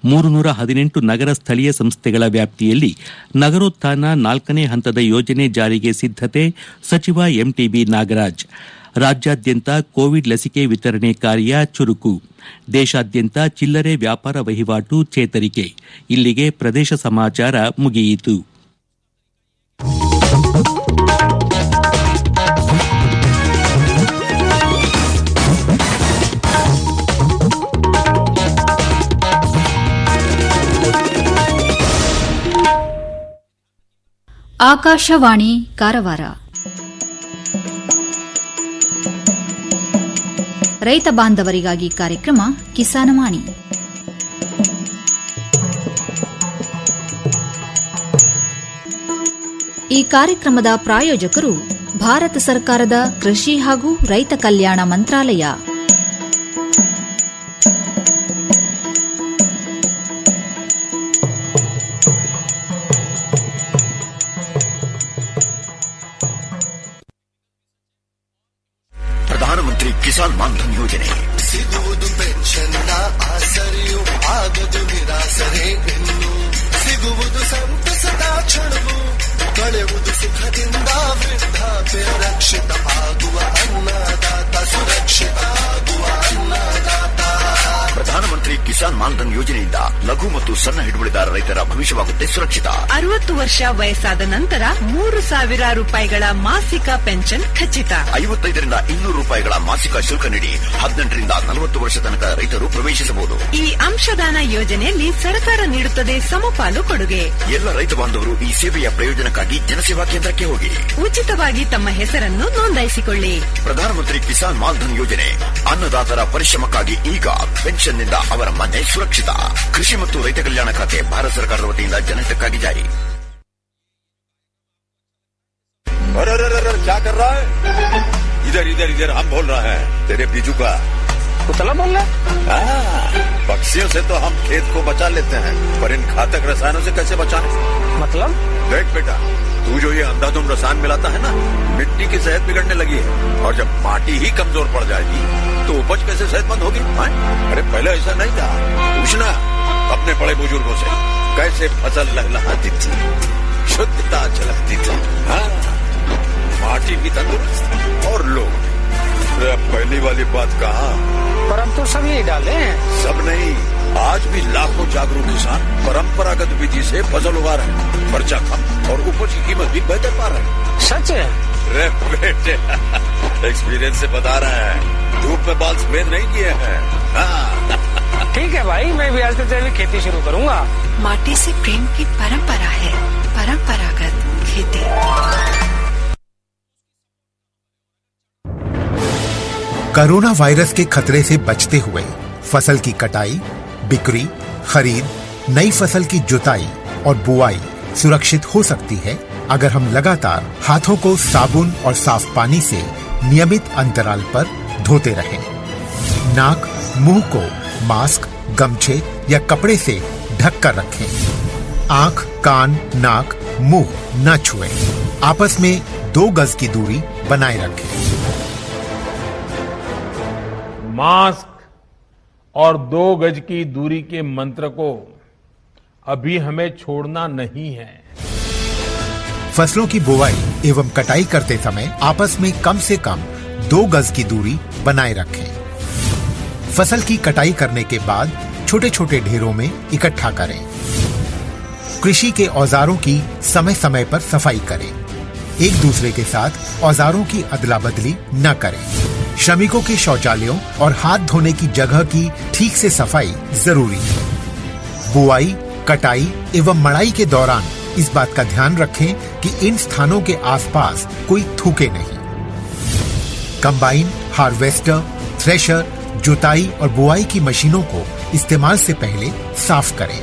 ಮೂರುನೂರ ಹದಿನೆಂಟು ನಗರ ಸ್ಥಳೀಯ ಸಂಸ್ಥೆಗಳ ವ್ಯಾಪ್ತಿಯಲ್ಲಿ ನಗರೋತ್ಥಾನ ನಾಲ್ಕನೇ ಹಂತದ ಯೋಜನೆ ಜಾರಿಗೆ ಸಿದ್ದತೆ ಸಚಿವ ಎಂಟಿಬಿ ನಾಗರಾಜ್ ರಾಜ್ಯಾದ್ಯಂತ ಕೋವಿಡ್ ಲಸಿಕೆ ವಿತರಣೆ ಕಾರ್ಯ ಚುರುಕು ದೇಶಾದ್ಯಂತ ಚಿಲ್ಲರೆ ವ್ಯಾಪಾರ ವಹಿವಾಟು ಚೇತರಿಕೆ ಇಲ್ಲಿಗೆ ಪ್ರದೇಶ ಸಮಾಚಾರ ಮುಗಿಯಿತು ಆಕಾಶವಾಣಿ ಕಾರವಾರ ರೈತ ಬಾಂಧವರಿಗಾಗಿ ಕಾರ್ಯಕ್ರಮ ಕಿಸಾನವಾಣಿ ಈ ಕಾರ್ಯಕ್ರಮದ ಪ್ರಾಯೋಜಕರು ಭಾರತ ಸರ್ಕಾರದ ಕೃಷಿ ಹಾಗೂ ರೈತ ಕಲ್ಯಾಣ ಮಂತ್ರಾಲಯ ಪ್ರಧಾನಮಂತ್ರಿ ಕಿಸಾನ್ ಮಾನ್ಧನ್ ಯೋಜನೆ ಸಿಗುವುದು ಪೆನ್ಷನ್ನ ಆಸರೆಯು ಆಗದು ನಿರಾಸರೆ ಇನ್ನು ಸಿಗುವುದು ಸಂತಸದ ಕ್ಷಣವು ಕಳೆಯುವುದು ಸುಖದಿಂದ ವೃದ್ಧಾಪ್ಯ ರಕ್ಷಿತ ಆಗುವ ಅನ್ನದಾತ ಸುರಕ್ಷಿತ ಆಗುವ ಅನ್ನದಾತ ಪ್ರಧಾನಮಂತ್ರಿ ಕಿಸಾನ್ ಮಾನ್ಧನ್ ಯೋಜನೆಯಿಂದ ಲಘು ಮತ್ತು ಸಣ್ಣ ಹಿಡುವಳಿದಾರ ರೈತರ ಭವಿಷ್ಯವಾಗುತ್ತೆ ಸುರಕ್ಷಿತ ಅರವತ್ತು ವರ್ಷ ವಯಸ್ಸಾದ ನಂತರ ಮೂರು ಸಾವಿರ ರೂಪಾಯಿಗಳ ಮಾಸಿಕ ಪೆನ್ಷನ್ ಖಚಿತ ಐವತ್ತೈದರಿಂದ ಇನ್ನೂರು ರೂಪಾಯಿಗಳ ಮಾಸಿಕ ಶುಲ್ಕ ನೀಡಿ ಹದಿನೆಂಟರಿಂದ ನಲವತ್ತು ವರ್ಷ ತನಕ ರೈತರು ಪ್ರವೇಶಿಸಬಹುದು ಈ ಅಂಶದಾನ ಯೋಜನೆಯಲ್ಲಿ ಸರ್ಕಾರ ನೀಡುತ್ತದೆ ಸಮಪಾಲು ಕೊಡುಗೆ ಎಲ್ಲ ರೈತ ಬಾಂಧವರು ಈ ಸೇವೆಯ ಪ್ರಯೋಜನಕ್ಕಾಗಿ ಜನಸೇವಾ ಕೇಂದ್ರಕ್ಕೆ ಹೋಗಿ ಉಚಿತವಾಗಿ ತಮ್ಮ ಹೆಸರನ್ನು ನೋಂದಾಯಿಸಿಕೊಳ್ಳಿ ಪ್ರಧಾನಮಂತ್ರಿ ಕಿಸಾನ್ ಮಾನ್ಧನ್ ಯೋಜನೆ ಅನ್ನದಾತರ ಪರಿಶ್ರಮಕ್ಕಾಗಿ ಈಗ ಪೆನ್ಷನ್ನಿಂದ ಅವರ ಮನೆ ಸುರಕ್ಷಿತ ಕೃಷಿ ಮತ್ತು ರೈತ ಕಲ್ಯಾಣ ಖಾತೆ ಭಾರತ ಸರ್ಕಾರದ ವತಿಯಿಂದ ಜನಹಿತಕ್ಕಾಗಿ ಜಾರಿ अरे अरे अरे अरे, क्या कर रहा है इधर इधर इधर हम बोल रहे हैं तेरे बीजू का कुतला बोल रहा है हाँ, पक्षियों से तो हम खेत को बचा लेते हैं पर इन घातक रसायनों से कैसे बचाएं मतलब देख बेटा तू जो ये अंधाधुंध रसायन मिलाता है ना मिट्टी की सेहत बिगड़ने लगी है और जब माटी ही कमजोर पड़ जाएगी तो उपज कैसे सेहतमंद होगी हाँ? अरे पहले ऐसा नहीं था पूछना अपने बड़े बुजुर्गों से कैसे फसल लहलहाती थी शुद्धता झलकती थी हाँ माटी भी तंदुरुस्त और लोग भी। अरे अब पहली वाली बात कहा पर अब तो सब यही डाले हैं सब नहीं आज भी लाखों जागरूक किसान परंपरागत विधि से फसल उगा रहे हैं खर्चा कम और उपज की कीमत भी बेहतर पा रहे हैं सच है अरे बेटे एक्सपीरियंस से बता रहे हैं धूप में बाल सफेद नहीं किए हैं हाँ ठीक है भाई मैं भी आज से जैविक खेती शुरू करूंगा माटी से प्रेम की परंपरा है परंपरागत खेती कोरोना वायरस के खतरे से बचते हुए फसल की कटाई बिक्री खरीद नई फसल की जुताई और बुआई सुरक्षित हो सकती है अगर हम लगातार हाथों को साबुन और साफ पानी से नियमित अंतराल पर धोते रहें। नाक मुंह को मास्क गमछे या कपड़े से ढक कर रखें आंख कान नाक मुंह न छुएं। आपस में दो गज की दूरी बनाए रखें मास्क और दो गज की दूरी के मंत्र को अभी हमें छोड़ना नहीं है फसलों की बुवाई एवं कटाई करते समय आपस में कम से कम दो गज की दूरी बनाए रखें फसल की कटाई करने के बाद छोटे छोटे ढेरों में इकट्ठा करें कृषि के औजारों की समय समय पर सफाई करें एक दूसरे के साथ औजारों की अदला बदली न करें श्रमिकों के शौचालयों और हाथ धोने की जगह की ठीक से सफाई जरूरी है बुआई कटाई एवं मड़ाई के दौरान इस बात का ध्यान रखें कि इन स्थानों के आसपास कोई थूके नहीं कंबाइन हार्वेस्टर थ्रेशर जुताई और बुआई की मशीनों को इस्तेमाल से पहले साफ करें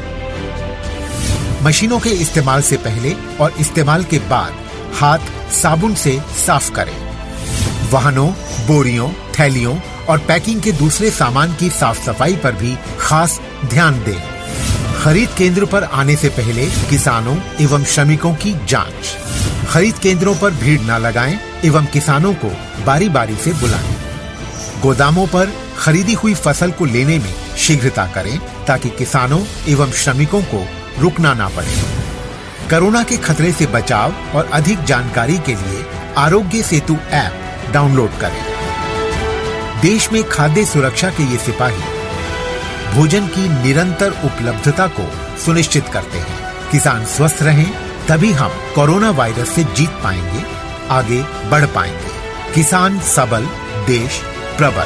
मशीनों के इस्तेमाल से पहले और इस्तेमाल के बाद हाथ साबुन से साफ करें वाहनों बोरियों थैलियों और पैकिंग के दूसरे सामान की साफ सफाई पर भी खास ध्यान दें खरीद केंद्र पर आने से पहले किसानों एवं श्रमिकों की जांच खरीद केंद्रों पर भीड़ न लगाएं एवं किसानों को बारी बारी से बुलाएं गोदामों पर खरीदी हुई फसल को लेने में शीघ्रता करें ताकि किसानों एवं श्रमिकों को रुकना ना पड़े कोरोना के खतरे से बचाव और अधिक जानकारी के लिए आरोग्य सेतु ऐप डाउनलोड करें देश में खाद्य सुरक्षा के ये सिपाही भोजन की निरंतर उपलब्धता को सुनिश्चित करते हैं किसान स्वस्थ रहें तभी हम कोरोना वायरस से जीत पाएंगे आगे बढ़ पाएंगे किसान सबल देश प्रबल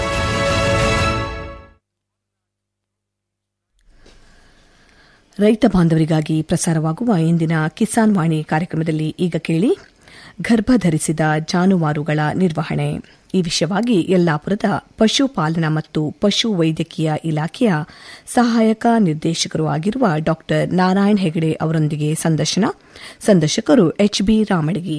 ರೈತ ಬಾಂಧವರಿಗಾಗಿ ಪ್ರಸಾರವಾಗುವ ಇಂದಿನ ಕಿಸಾನ್ ವಾಣಿ ಕಾರ್ಯಕ್ರಮದಲ್ಲಿ ಈಗ ಕೇಳಿ ಗರ್ಭಧರಿಸಿದ ಜಾನುವಾರುಗಳ ನಿರ್ವಹಣೆ ಈ ವಿಷಯವಾಗಿ ಯಲ್ಲಾಪುರದ ಪಶುಪಾಲನಾ ಮತ್ತು ಪಶು ವೈದ್ಯಕೀಯ ಇಲಾಖೆಯ ಸಹಾಯಕ ನಿರ್ದೇಶಕರು ಆಗಿರುವ ಡಾ ನಾರಾಯಣ್ ಹೆಗಡೆ ಅವರೊಂದಿಗೆ ಸಂದರ್ಶನ ಸಂದರ್ಶಕರು ಎಚ್ಬಿ ರಾಮಳಗಿ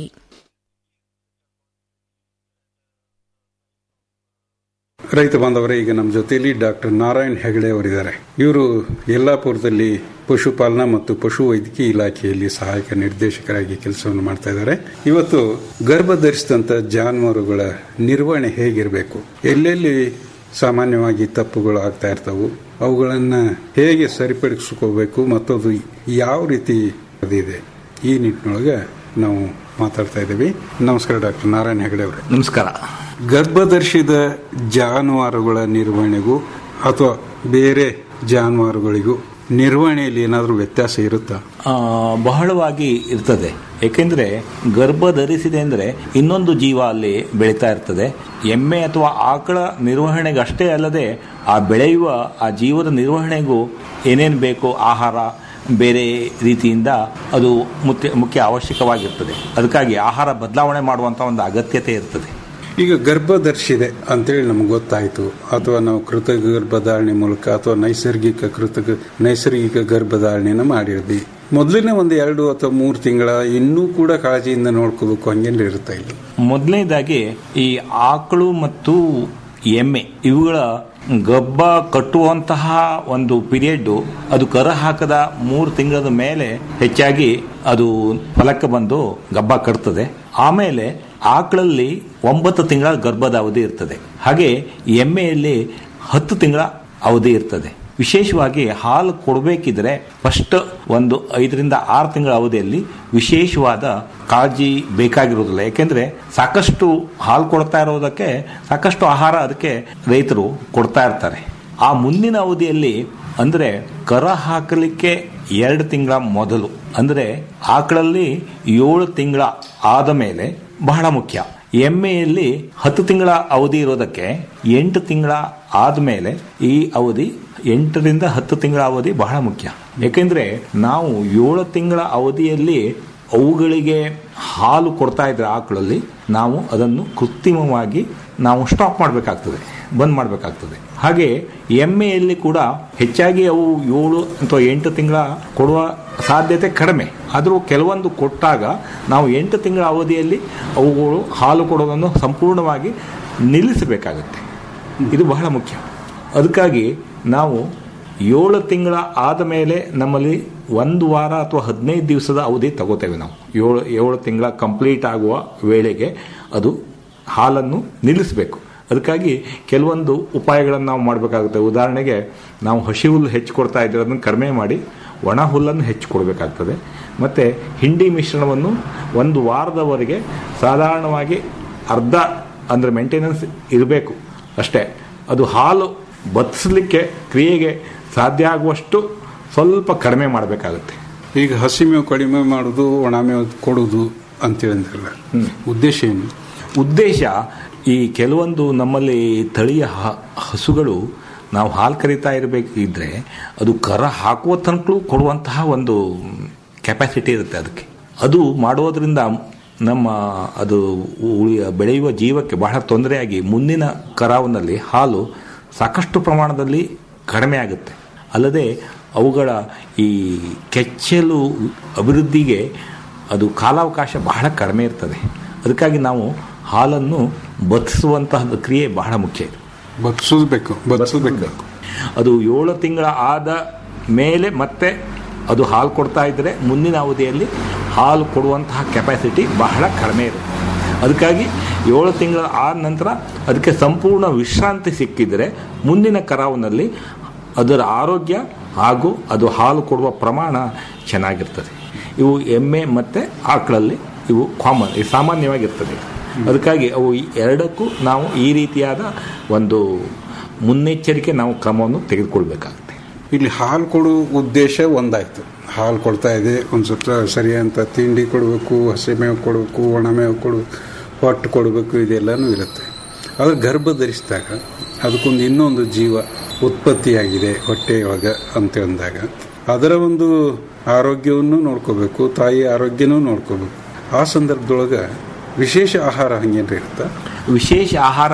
ರೈತ ಬಾಂಧವರೇ ಈಗ ನಮ್ಮ ಜೊತೆಯಲ್ಲಿ ಡಾಕ್ಟರ್ ನಾರಾಯಣ್ ಹೆಗಡೆ ಅವರಿದ್ದಾರೆ ಇವರು ಯಲ್ಲಾಪುರದಲ್ಲಿ ಪಶುಪಾಲನಾ ಮತ್ತು ಪಶು ವೈದ್ಯಕೀಯ ಇಲಾಖೆಯಲ್ಲಿ ಸಹಾಯಕ ನಿರ್ದೇಶಕರಾಗಿ ಕೆಲಸವನ್ನು ಮಾಡ್ತಾ ಇದ್ದಾರೆ ಇವತ್ತು ಗರ್ಭ ಧರಿಸಿದಂತ ಜಾನುವಾರುಗಳ ನಿರ್ವಹಣೆ ಹೇಗಿರಬೇಕು ಎಲ್ಲೆಲ್ಲಿ ಸಾಮಾನ್ಯವಾಗಿ ತಪ್ಪುಗಳು ಆಗ್ತಾ ಇರ್ತಾವು ಅವುಗಳನ್ನ ಹೇಗೆ ಸರಿಪಡಿಸ್ಕೋಬೇಕು ಮತ್ತು ಅದು ಯಾವ ರೀತಿ ಅದಿದೆ ಈ ನಿಟ್ಟಿನೊಳಗೆ ನಾವು ಮಾತಾಡ್ತಾ ಇದ್ದೀವಿ ನಮಸ್ಕಾರ ಡಾಕ್ಟರ್ ನಾರಾಯಣ್ ಹೆಗಡೆ ಅವರೇ ನಮಸ್ಕಾರ ಗರ್ಭಧರಿಸಿದ ಜಾನುವಾರುಗಳ ನಿರ್ವಹಣೆಗೂ ಅಥವಾ ಬೇರೆ ಜಾನುವಾರುಗಳಿಗೂ ನಿರ್ವಹಣೆಯಲ್ಲಿ ಏನಾದರೂ ವ್ಯತ್ಯಾಸ ಇರುತ್ತಾ ಆ, ಬಹಳವಾಗಿ ಇರ್ತದೆ ಏಕೆಂದ್ರೆ ಗರ್ಭ ಧರಿಸಿದೆ ಅಂದ್ರೆ ಇನ್ನೊಂದು ಜೀವ ಅಲ್ಲಿ ಬೆಳೀತಾ ಇರ್ತದೆ ಎಮ್ಮೆ ಅಥವಾ ಆಕಳ ನಿರ್ವಹಣೆಗೆ ಅಷ್ಟೇ ಅಲ್ಲದೆ ಆ ಬೆಳೆಯುವ ಆ ಜೀವದ ನಿರ್ವಹಣೆಗೂ ಏನೇನು ಬೇಕು ಆಹಾರ ಬೇರೆ ರೀತಿಯಿಂದ ಅದು ಮುಖ್ಯ ಮುಖ್ಯ ಅವಶ್ಯಕವಾಗಿರ್ತದೆ ಅದಕ್ಕಾಗಿ ಆಹಾರ ಬದಲಾವಣೆ ಮಾಡುವಂತ ಒಂದು ಅಗತ್ಯತೆ ಇರ್ತದೆ ಈಗ ಗರ್ಭ ಧರಿಸಿದೆ ಅಂತೇಳಿ ನಮ್ಗೆ ಗೊತ್ತಾಯ್ತು ಅಥವಾ ನಾವು ಕೃತಕ ಗರ್ಭಧಾರಣೆ ಮೂಲಕ ಅಥವಾ ನೈಸರ್ಗಿಕ ಕೃತಕ ನೈಸರ್ಗಿಕ ಗರ್ಭಧಾರಣೆನ ಮಾಡಿರ್ವಿ ಮೊದಲನೇ ಒಂದು ಎರಡು ಅಥವಾ ಮೂರು ತಿಂಗಳ ಇನ್ನೂ ಕೂಡ ಕಾಳಜಿಯಿಂದ ನೋಡ್ಕೋಬೇಕು ಹಂಗೇನು ಇರುತ್ತಾ ಇಲ್ಲ ಮೊದಲನೇದಾಗಿ ಈ ಆಕಳು ಮತ್ತು ಎಮ್ಮೆ ಇವುಗಳ ಗಬ್ಬ ಕಟ್ಟುವಂತಹ ಒಂದು ಪೀರಿಯಡ್ ಅದು ಕರ ಹಾಕದ ಮೂರು ತಿಂಗಳ ಮೇಲೆ ಹೆಚ್ಚಾಗಿ ಅದು ಫಲಕ್ಕೆ ಬಂದು ಗಬ್ಬ ಕಟ್ತದೆ ಆಮೇಲೆ ಆಕಳಲ್ಲಿ ಒಂಬತ್ತು ತಿಂಗಳ ಗರ್ಭದ ಅವಧಿ ಇರ್ತದೆ ಹಾಗೆ ಎಮ್ಮೆಯಲ್ಲಿ ಹತ್ತು ತಿಂಗಳ ಅವಧಿ ಇರ್ತದೆ ವಿಶೇಷವಾಗಿ ಹಾಲು ಕೊಡಬೇಕಿದ್ರೆ ಫಸ್ಟ್ ಒಂದು ಐದರಿಂದ ಆರು ತಿಂಗಳ ಅವಧಿಯಲ್ಲಿ ವಿಶೇಷವಾದ ಕಾಳಜಿ ಬೇಕಾಗಿರೋದಿಲ್ಲ ಯಾಕೆಂದ್ರೆ ಸಾಕಷ್ಟು ಹಾಲು ಕೊಡ್ತಾ ಇರೋದಕ್ಕೆ ಸಾಕಷ್ಟು ಆಹಾರ ಅದಕ್ಕೆ ರೈತರು ಕೊಡ್ತಾ ಇರ್ತಾರೆ ಆ ಮುಂದಿನ ಅವಧಿಯಲ್ಲಿ ಅಂದ್ರೆ ಕರ ಹಾಕಲಿಕ್ಕೆ ಎರಡು ತಿಂಗಳ ಮೊದಲು ಅಂದ್ರೆ ಆಕಳಲ್ಲಿ ಏಳು ತಿಂಗಳ ಆದ ಮೇಲೆ ಬಹಳ ಮುಖ್ಯ ಎಮ್ಮೆಯಲ್ಲಿ ಹತ್ತು ತಿಂಗಳ ಅವಧಿ ಇರೋದಕ್ಕೆ ಎಂಟು ತಿಂಗಳ ಆದ್ಮೇಲೆ ಈ ಅವಧಿ ಎಂಟರಿಂದ ಹತ್ತು ತಿಂಗಳ ಅವಧಿ ಬಹಳ ಮುಖ್ಯ ಯಾಕೆಂದ್ರೆ ನಾವು ಏಳು ತಿಂಗಳ ಅವಧಿಯಲ್ಲಿ ಅವುಗಳಿಗೆ ಹಾಲು ಕೊಡ್ತಾ ಇದ್ರೆ ಆಕಳಲ್ಲಿ ನಾವು ಅದನ್ನು ಕೃತ್ರಿಮವಾಗಿ ನಾವು ಸ್ಟಾಪ್ ಮಾಡಬೇಕಾಗ್ತದೆ ಬಂದ್ ಮಾಡಬೇಕಾಗ್ತದೆ ಹಾಗೆ ಎಮ್ಮೆಯಲ್ಲಿ ಕೂಡ ಹೆಚ್ಚಾಗಿ ಅವು ಏಳು ಅಥವಾ ಎಂಟು ತಿಂಗಳ ಕೊಡುವ ಸಾಧ್ಯತೆ ಕಡಿಮೆ ಆದರೂ ಕೆಲವೊಂದು ಕೊಟ್ಟಾಗ ನಾವು ಎಂಟು ತಿಂಗಳ ಅವಧಿಯಲ್ಲಿ ಅವುಗಳು ಹಾಲು ಕೊಡೋದನ್ನು ಸಂಪೂರ್ಣವಾಗಿ ನಿಲ್ಲಿಸಬೇಕಾಗುತ್ತೆ ಇದು ಬಹಳ ಮುಖ್ಯ ಅದಕ್ಕಾಗಿ ನಾವು ಏಳು ತಿಂಗಳ ಆದ ಮೇಲೆ ನಮ್ಮಲ್ಲಿ ಒಂದು ವಾರ ಅಥವಾ ಹದಿನೈದು ದಿವಸದ ಅವಧಿ ತಗೋತೇವೆ ನಾವು ಏಳು ಏಳು ತಿಂಗಳ ಕಂಪ್ಲೀಟ್ ಆಗುವ ವೇಳೆಗೆ ಅದು ಹಾಲನ್ನು ನಿಲ್ಲಿಸಬೇಕು ಅದಕ್ಕಾಗಿ ಕೆಲವೊಂದು ಉಪಾಯಗಳನ್ನು ನಾವು ಮಾಡಬೇಕಾಗುತ್ತೆ ಉದಾಹರಣೆಗೆ ನಾವು ಹಸಿ ಹುಲ್ಲು ಹೆಚ್ಚು ಕೊಡ್ತಾ ಇದ್ರೆ ಅದನ್ನು ಕಡಿಮೆ ಮಾಡಿ ಒಣ ಹುಲ್ಲನ್ನು ಹೆಚ್ಚು ಕೊಡಬೇಕಾಗ್ತದೆ ಮತ್ತು ಹಿಂಡಿ ಮಿಶ್ರಣವನ್ನು ಒಂದು ವಾರದವರೆಗೆ ಸಾಧಾರಣವಾಗಿ ಅರ್ಧ ಅಂದರೆ ಮೇಂಟೆನೆನ್ಸ್ ಇರಬೇಕು ಅಷ್ಟೇ ಅದು ಹಾಲು ಬತ್ತಿಸಲಿಕ್ಕೆ ಕ್ರಿಯೆಗೆ ಸಾಧ್ಯ ಆಗುವಷ್ಟು ಸ್ವಲ್ಪ ಕಡಿಮೆ ಮಾಡಬೇಕಾಗುತ್ತೆ ಈಗ ಹಸಿ ಮೇವು ಕಡಿಮೆ ಮಾಡೋದು ಒಣ ಮೇವು ಕೊಡೋದು ಅಂತೇಳಿ ಅಂದ್ರಲ್ಲ ಉದ್ದೇಶ ಏನು ಉದ್ದೇಶ ಈ ಕೆಲವೊಂದು ನಮ್ಮಲ್ಲಿ ತಳಿಯ ಹ- ಹಸುಗಳು ನಾವು ಹಾಲು ಕರಿತಾ ಇರಬೇಕಿದ್ರೆ ಅದು ಕರ ಹಾಕುವ ತನಕಲೂ ಕೊಡುವಂತಹ ಒಂದು ಕೆಪಾಸಿಟಿ ಇರುತ್ತೆ ಅದಕ್ಕೆ ಅದು ಮಾಡೋದ್ರಿಂದ ನಮ್ಮ ಅದು ಉಳಿಯ ಬೆಳೆಯುವ ಜೀವಕ್ಕೆ ಬಹಳ ತೊಂದರೆಯಾಗಿ ಮುಂದಿನ ಕರಾವಿನಲ್ಲಿ ಹಾಲು ಸಾಕಷ್ಟು ಪ್ರಮಾಣದಲ್ಲಿ ಕಡಿಮೆ ಆಗುತ್ತೆ ಅಲ್ಲದೆ ಅವುಗಳ ಈ ಕೆಚ್ಚಲು ಅಭಿವೃದ್ಧಿಗೆ ಅದು ಕಾಲಾವಕಾಶ ಬಹಳ ಕಡಿಮೆ ಇರ್ತದೆ ಅದಕ್ಕಾಗಿ ನಾವು ಹಾಲನ್ನು ಬತ್ತಿಸುವಂತಹ ಕ್ರಿಯೆ ಬಹಳ ಮುಖ್ಯ ಇದೆ ಬಗ್ಸೋದ್ಬೇಕು ಬಗ್ಸೋದ್ಬೇಕು ಅದು ಏಳು ತಿಂಗಳ ಆದ ಮೇಲೆ ಮತ್ತೆ ಅದು ಹಾಲು ಕೊಡ್ತಾ ಇದ್ದರೆ ಮುಂದಿನ ಅವಧಿಯಲ್ಲಿ ಹಾಲು ಕೊಡುವಂತಹ ಕೆಪಾಸಿಟಿ ಬಹಳ ಕಡಿಮೆ ಇರುತ್ತೆ ಅದಕ್ಕಾಗಿ ಏಳು ತಿಂಗಳ ಆದ ನಂತರ ಅದಕ್ಕೆ ಸಂಪೂರ್ಣ ವಿಶ್ರಾಂತಿ ಸಿಕ್ಕಿದರೆ ಮುಂದಿನ ಕರಾವಿನಲ್ಲಿ ಅದರ ಆರೋಗ್ಯ ಹಾಗೂ ಅದು ಹಾಲು ಕೊಡುವ ಪ್ರಮಾಣ ಚೆನ್ನಾಗಿರ್ತದೆ ಇವು ಎಮ್ಮೆ ಮತ್ತು ಆಕಳಲ್ಲಿ ಇವು ಕಾಮನ್ ಸಾಮಾನ್ಯವಾಗಿರ್ತದೆ ಅದಕ್ಕಾಗಿ ಅವು ಈ ಎರಡಕ್ಕೂ ನಾವು ಈ ರೀತಿಯಾದ ಒಂದು ಮುನ್ನೆಚ್ಚರಿಕೆ ನಾವು ಕ್ರಮವನ್ನು ತೆಗೆದುಕೊಳ್ಬೇಕಾಗುತ್ತೆ ಇಲ್ಲಿ ಹಾಲು ಕೊಡೋ ಉದ್ದೇಶ ಒಂದಾಯ್ತು ಹಾಲು ಕೊಡ್ತಾ ಇದೆ ಒಂದು ಸ್ವಲ್ಪ ಸರಿಯಾದಂಥ ತಿಂಡಿ ಕೊಡಬೇಕು ಹಸಿಮೇವು ಕೊಡಬೇಕು ಒಣಮೇವು ಕೊಡು ಹೊಟ್ಟು ಕೊಡಬೇಕು ಇದೆಲ್ಲನೂ ಇರುತ್ತೆ ಆದರೆ ಗರ್ಭ ಧರಿಸಿದಾಗ ಅದಕ್ಕೊಂದು ಇನ್ನೊಂದು ಜೀವ ಉತ್ಪತ್ತಿಯಾಗಿದೆ ಹೊಟ್ಟೆಯೊಳಗ ಅಂತ ಅಂದಾಗ ಅದರ ಒಂದು ಆರೋಗ್ಯವನ್ನು ನೋಡ್ಕೋಬೇಕು ತಾಯಿ ಆರೋಗ್ಯನೂ ನೋಡ್ಕೋಬೇಕು ಆ ಸಂದರ್ಭದೊಳಗೆ ವಿಶೇಷ ಆಹಾರ ಹಂಗೇನ್ರಿ ಇರುತ್ತಾ ವಿಶೇಷ ಆಹಾರ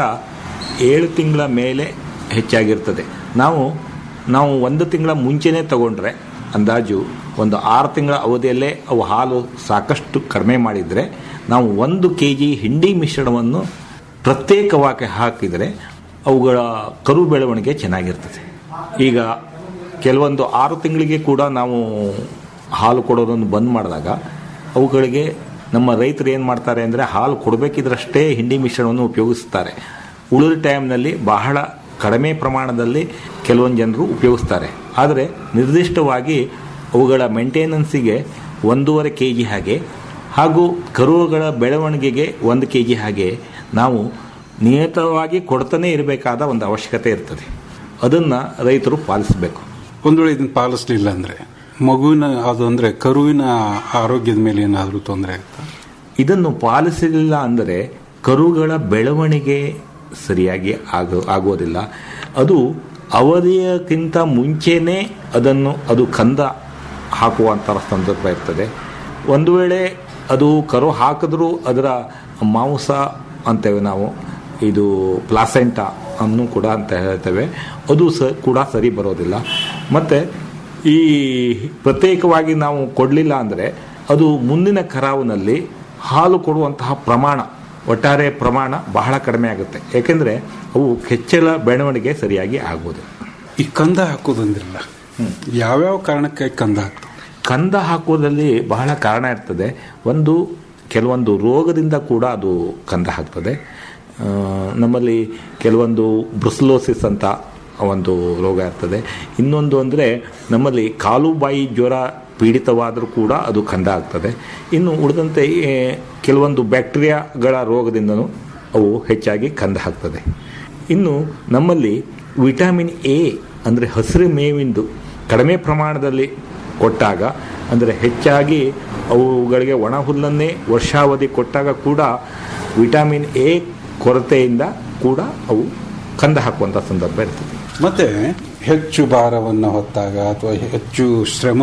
ಏಳು ತಿಂಗಳ ಮೇಲೆ ಹೆಚ್ಚಾಗಿರ್ತದೆ ನಾವು ನಾವು ಒಂದು ತಿಂಗಳ ಮುಂಚೆನೇ ತಗೊಂಡ್ರೆ ಅಂದಾಜು ಒಂದು ಆರು ತಿಂಗಳ ಅವಧಿಯಲ್ಲೇ ಅವು ಹಾಲು ಸಾಕಷ್ಟು ಕಡಿಮೆ ಮಾಡಿದರೆ ನಾವು ಒಂದು ಕೆ ಜಿ ಹಿಂಡಿ ಮಿಶ್ರಣವನ್ನು ಪ್ರತ್ಯೇಕವಾಗಿ ಹಾಕಿದರೆ ಅವುಗಳ ಕರು ಬೆಳವಣಿಗೆ ಚೆನ್ನಾಗಿರ್ತದೆ ಈಗ ಕೆಲವೊಂದು ಆರು ತಿಂಗಳಿಗೆ ಕೂಡ ನಾವು ಹಾಲು ಕೊಡೋದನ್ನು ಬಂದ್ ಮಾಡಿದಾಗ ಅವುಗಳಿಗೆ ನಮ್ಮ ರೈತರು ಏನು ಮಾಡ್ತಾರೆ ಅಂದರೆ ಹಾಲು ಕೊಡಬೇಕಿದ್ರಷ್ಟೇ ಹಿಂಡಿ ಮಿಶ್ರಣವನ್ನು ಉಪಯೋಗಿಸ್ತಾರೆ ಉಳಿದ ಟೈಮ್ನಲ್ಲಿ ಬಹಳ ಕಡಿಮೆ ಪ್ರಮಾಣದಲ್ಲಿ ಕೆಲವೊಂದು ಜನರು ಉಪಯೋಗಿಸ್ತಾರೆ ಆದರೆ ನಿರ್ದಿಷ್ಟವಾಗಿ ಅವುಗಳ ಮೇಂಟೆನೆನ್ಸಿಗೆ ಒಂದೂವರೆ ಕೆ ಜಿ ಹಾಗೆ ಹಾಗೂ ಕರುಗಳ ಬೆಳವಣಿಗೆಗೆ ಒಂದು ಕೆ ಜಿ ಹಾಗೆ ನಾವು ನಿಯತವಾಗಿ ಕೊಡ್ತಾನೆ ಇರಬೇಕಾದ ಒಂದು ಅವಶ್ಯಕತೆ ಇರ್ತದೆ ಅದನ್ನು ರೈತರು ಪಾಲಿಸಬೇಕು ಒಂದು ವೇಳೆ ಇದನ್ನು ಪಾಲಿಸಲಿಲ್ಲ ಅಂದರೆ ಮಗುವಿನ ಅದು ಅಂದರೆ ಕರುವಿನ ಆರೋಗ್ಯದ ಮೇಲೆ ಏನಾದರೂ ತೊಂದರೆ ಆಗುತ್ತಾ ಇದನ್ನು ಪಾಲಿಸಲಿಲ್ಲ ಅಂದರೆ ಕರುಗಳ ಬೆಳವಣಿಗೆ ಸರಿಯಾಗಿ ಆಗ ಆಗೋದಿಲ್ಲ ಅದು ಅವಧಿಯಕ್ಕಿಂತ ಮುಂಚೆನೇ ಅದನ್ನು ಅದು ಕಂದ ಹಾಕುವಂಥ ಸಂದರ್ಭ ಇರ್ತದೆ ಒಂದು ವೇಳೆ ಅದು ಕರು ಹಾಕಿದ್ರೂ ಅದರ ಮಾಂಸ ಅಂತೇವೆ ನಾವು ಇದು ಪ್ಲಾಸೆಂಟಾ ಅನ್ನು ಕೂಡ ಅಂತ ಹೇಳ್ತೇವೆ ಅದು ಸ ಕೂಡ ಸರಿ ಬರೋದಿಲ್ಲ ಮತ್ತು ಈ ಪ್ರತ್ಯೇಕವಾಗಿ ನಾವು ಕೊಡಲಿಲ್ಲ ಅಂದರೆ ಅದು ಮುಂದಿನ ಕರಾವಿನಲ್ಲಿ ಹಾಲು ಕೊಡುವಂತಹ ಪ್ರಮಾಣ ಒಟ್ಟಾರೆ ಪ್ರಮಾಣ ಬಹಳ ಕಡಿಮೆ ಆಗುತ್ತೆ ಏಕೆಂದರೆ ಅವು ಹೆಚ್ಚಳ ಬೆಳವಣಿಗೆ ಸರಿಯಾಗಿ ಆಗುವುದು ಈ ಕಂದ ಹಾಕೋದಂದ್ರಲ್ಲ ಯಾವ್ಯಾವ ಕಾರಣಕ್ಕೆ ಕಂದ ಹಾಕ್ತವೆ ಕಂದ ಹಾಕೋದ್ರಲ್ಲಿ ಬಹಳ ಕಾರಣ ಇರ್ತದೆ ಒಂದು ಕೆಲವೊಂದು ರೋಗದಿಂದ ಕೂಡ ಅದು ಕಂದ ಹಾಕ್ತದೆ ಆ, ನಮ್ಮಲ್ಲಿ ಕೆಲವೊಂದು ಬ್ರುಸ್ಲೋಸಿಸ್ ಅಂತ ಒಂದು ರೋಗ ಇರ್ತದೆ ಇನ್ನೊಂದು ಅಂದರೆ ನಮ್ಮಲ್ಲಿ ಕಾಲು ಬಾಯಿ ಜ್ವರ ಪೀಡಿತವಾದರೂ ಕೂಡ ಅದು ಕಂದ ಆಗ್ತದೆ ಇನ್ನು ಉಳಿದಂತೆ ಈ ಕೆಲವೊಂದು ಬ್ಯಾಕ್ಟೀರಿಯಾಗಳ ರೋಗದಿಂದನೂ ಅವು ಹೆಚ್ಚಾಗಿ ಕಂದ ಹಾಕ್ತದೆ ಇನ್ನು ನಮ್ಮಲ್ಲಿ ವಿಟಮಿನ್ ಎ ಅಂದರೆ ಹಸಿರು ಮೇವಿಂದು ಕಡಿಮೆ ಪ್ರಮಾಣದಲ್ಲಿ ಕೊಟ್ಟಾಗ ಅಂದರೆ ಹೆಚ್ಚಾಗಿ ಅವುಗಳಿಗೆ ಒಣ ಹುಲ್ಲನ್ನೇ ವರ್ಷಾವಧಿ ಕೊಟ್ಟಾಗ ಕೂಡ ವಿಟಮಿನ್ ಎ ಕೊರತೆಯಿಂದ ಕೂಡ ಅವು ಕಂದ ಹಾಕುವಂಥ ಸಂದರ್ಭ ಇರ್ತದೆ ಮತ್ತೆ ಹೆಚ್ಚು ಭಾರವನ್ನು ಹೊತ್ತಾಗ ಅಥವಾ ಹೆಚ್ಚು ಶ್ರಮ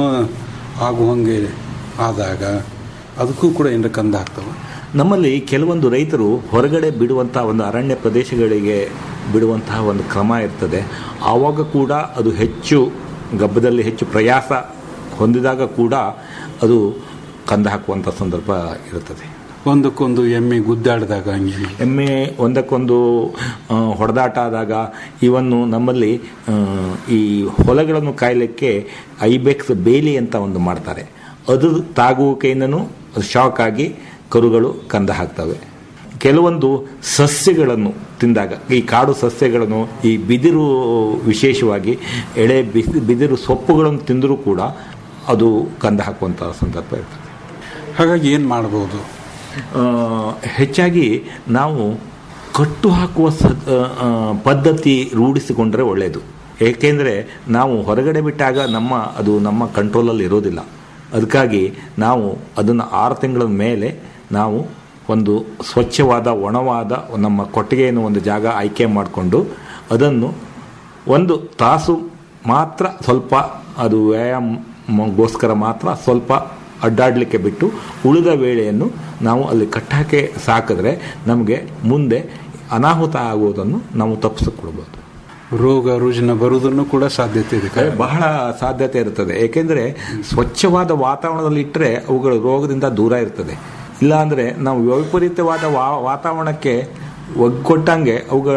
ಆಗುವಂಗೆ ಆದಾಗ ಅದಕ್ಕೂ ಕೂಡ ಏನಾರ ಕಂದ ಹಾಕ್ತವೆ ನಮ್ಮಲ್ಲಿ ಕೆಲವೊಂದು ರೈತರು ಹೊರಗಡೆ ಬಿಡುವಂಥ ಒಂದು ಅರಣ್ಯ ಪ್ರದೇಶಗಳಿಗೆ ಬಿಡುವಂತಹ ಒಂದು ಕ್ರಮ ಇರ್ತದೆ ಆವಾಗ ಕೂಡ ಅದು ಹೆಚ್ಚು ಗಬ್ಬದಲ್ಲಿ ಹೆಚ್ಚು ಪ್ರಯಾಸ ಹೊಂದಿದಾಗ ಕೂಡ ಅದು ಕಂದ ಹಾಕುವಂಥ ಸಂದರ್ಭ ಇರುತ್ತದೆ ಒಂದಕ್ಕೊಂದು ಎಮ್ಮೆ ಗುದ್ದಾಡಿದಾಗ ಹಂಗೆ ಎಮ್ಮೆ ಒಂದಕ್ಕೊಂದು ಆ, ಹೊಡೆದಾಟ ಆದಾಗ ಇವನ್ನು ನಮ್ಮಲ್ಲಿ ಆ, ಈ ಹೊಲಗಳನ್ನು ಕಾಯಲಿಕ್ಕೆ ಐಬೆಕ್ಸ್ ಬೇಲಿ ಅಂತ ಒಂದು ಮಾಡ್ತಾರೆ ಅದು ತಾಗುವಿಕೆಯಿಂದನೂ ಅದು ಶಾಕ್ ಆಗಿ ಕರುಗಳು ಕಂದ ಹಾಕ್ತವೆ ಕೆಲವೊಂದು ಸಸ್ಯಗಳನ್ನು ತಿಂದಾಗ ಈ ಕಾಡು ಸಸ್ಯಗಳನ್ನು ಈ ಬಿದಿರು ವಿಶೇಷವಾಗಿ ಎಳೆ ಬಿಸಿ ಬಿದಿರು ಸೊಪ್ಪುಗಳನ್ನು ತಿಂದರೂ ಕೂಡ ಅದು ಕಂದ ಹಾಕುವಂಥ ಸಂದರ್ಭ ಇರ್ತದೆ ಹಾಗಾಗಿ ಏನು ಮಾಡ್ಬೋದು ಆ, ಹೆಚ್ಚಾಗಿ ನಾವು ಕಟ್ಟು ಹಾಕುವ ಸ ಆ, ಪದ್ಧತಿ ರೂಢಿಸಿಕೊಂಡ್ರೆ ಒಳ್ಳೆಯದು ಏಕೆಂದರೆ ನಾವು ಹೊರಗಡೆ ಬಿಟ್ಟಾಗ ನಮ್ಮ ಅದು ನಮ್ಮ ಕಂಟ್ರೋಲಲ್ಲಿ ಇರೋದಿಲ್ಲ ಅದಕ್ಕಾಗಿ ನಾವು ಅದನ್ನು ಆರು ತಿಂಗಳ ಮೇಲೆ ನಾವು ಒಂದು ಸ್ವಚ್ಛವಾದ ಒಣವಾದ ನಮ್ಮ ಕೊಟ್ಟಿಗೆಯನ್ನು ಒಂದು ಜಾಗ ಆಯ್ಕೆ ಮಾಡಿಕೊಂಡು ಅದನ್ನು ಒಂದು ತಾಸು ಮಾತ್ರ ಸ್ವಲ್ಪ ಅದು ವ್ಯಾಯಾಮಗೋಸ್ಕರ ಮಾತ್ರ ಸ್ವಲ್ಪ ಅಡ್ಡಾಡಲಿಕ್ಕೆ ಬಿಟ್ಟು ಉಳಿದ ವೇಳೆಯನ್ನು ನಾವು ಅಲ್ಲಿ ಕಟ್ಟಾಕೆ ಸಾಕಿದ್ರೆ ನಮಗೆ ಮುಂದೆ ಅನಾಹುತ ಆಗುವುದನ್ನು ನಾವು ತಪ್ಪಿಸಿಕೊಳ್ಬೋದು ರೋಗ ರುಜಿನ ಬರುವುದನ್ನು ಕೂಡ ಸಾಧ್ಯತೆ ಇದೆ ಬಹಳ ಸಾಧ್ಯತೆ ಇರುತ್ತದೆ ಏಕೆಂದರೆ ಸ್ವಚ್ಛವಾದ ವಾತಾವರಣದಲ್ಲಿ ಇಟ್ಟರೆ ಅವುಗಳು ರೋಗದಿಂದ ದೂರ ಇರ್ತದೆ ಇಲ್ಲಾಂದರೆ ನಾವು ವೈಪರೀತ್ಯವಾದ ವಾ ವಾತಾವರಣಕ್ಕೆ ಒಗ್ಗೊಟ್ಟಂಗೆ ಅವುಗಳ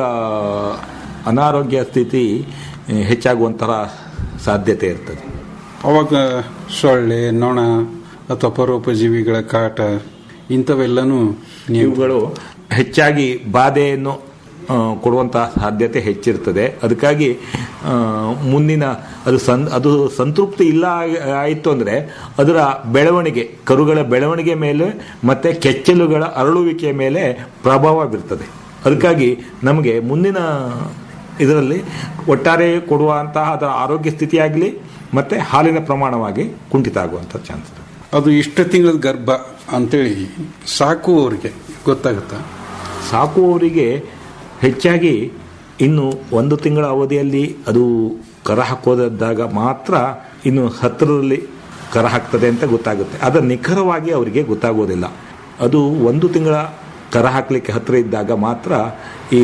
ಅನಾರೋಗ್ಯ ಸ್ಥಿತಿ ಆ, ಹೆಚ್ಚಾಗುವಂತಹ ಸಾಧ್ಯತೆ ಇರ್ತದೆ ಅವಾಗ ಸೊಳ್ಳೆ ನೊಣ ಅಥವಾ ಪರೋಪಜೀವಿಗಳ ಕಾಟ ಇಂಥವೆಲ್ಲನೂ ನೀವು ಇವುಗಳು ಹೆಚ್ಚಾಗಿ ಬಾಧೆಯನ್ನು ಆ, ಕೊಡುವಂತಹ ಸಾಧ್ಯತೆ ಹೆಚ್ಚಿರ್ತದೆ ಅದಕ್ಕಾಗಿ ಆ, ಮುಂದಿನ ಅದು ಸಂ ಅದು ಸಂತೃಪ್ತಿ ಇಲ್ಲ ಆಯಿತು ಅಂದರೆ ಅದರ ಬೆಳವಣಿಗೆ ಕರುಗಳ ಬೆಳವಣಿಗೆ ಮೇಲೆ ಮತ್ತು ಕೆಚ್ಚಲುಗಳ ಅರಳುವಿಕೆಯ ಮೇಲೆ ಪ್ರಭಾವ ಬೀರ್ತದೆ ಅದಕ್ಕಾಗಿ ನಮಗೆ ಮುಂದಿನ ಇದರಲ್ಲಿ ಒಟ್ಟಾರೆ ಕೊಡುವಂತಹ ಅದರ ಆರೋಗ್ಯ ಸ್ಥಿತಿಯಾಗಲಿ ಮತ್ತು ಹಾಲಿನ ಪ್ರಮಾಣವಾಗಿ ಕುಂಠಿತ ಆಗುವಂಥ ಚಾನ್ಸ್ ಇದೆ. ಅದು ಇಷ್ಟು ತಿಂಗಳ ಗರ್ಭ ಅಂತೇಳಿ ಸಾಕುವವರಿಗೆ ಗೊತ್ತಾಗುತ್ತಾ ಸಾಕುವವರಿಗೆ ಹೆಚ್ಚಾಗಿ ಇನ್ನು ಒಂದು ತಿಂಗಳ ಅವಧಿಯಲ್ಲಿ ಅದು ಕರ ಹಾಕೋದಾಗ ಮಾತ್ರ ಇನ್ನು ಹತ್ತಿರದಲ್ಲಿ ಕರ ಹಾಕ್ತದೆ ಅಂತ ಗೊತ್ತಾಗುತ್ತೆ ಆದರೆ ನಿಖರವಾಗಿ ಅವರಿಗೆ ಗೊತ್ತಾಗೋದಿಲ್ಲ ಅದು ಒಂದು ತಿಂಗಳ ಕರ ಹಾಕಲಿಕ್ಕೆ ಹತ್ತಿರ ಇದ್ದಾಗ ಮಾತ್ರ ಈ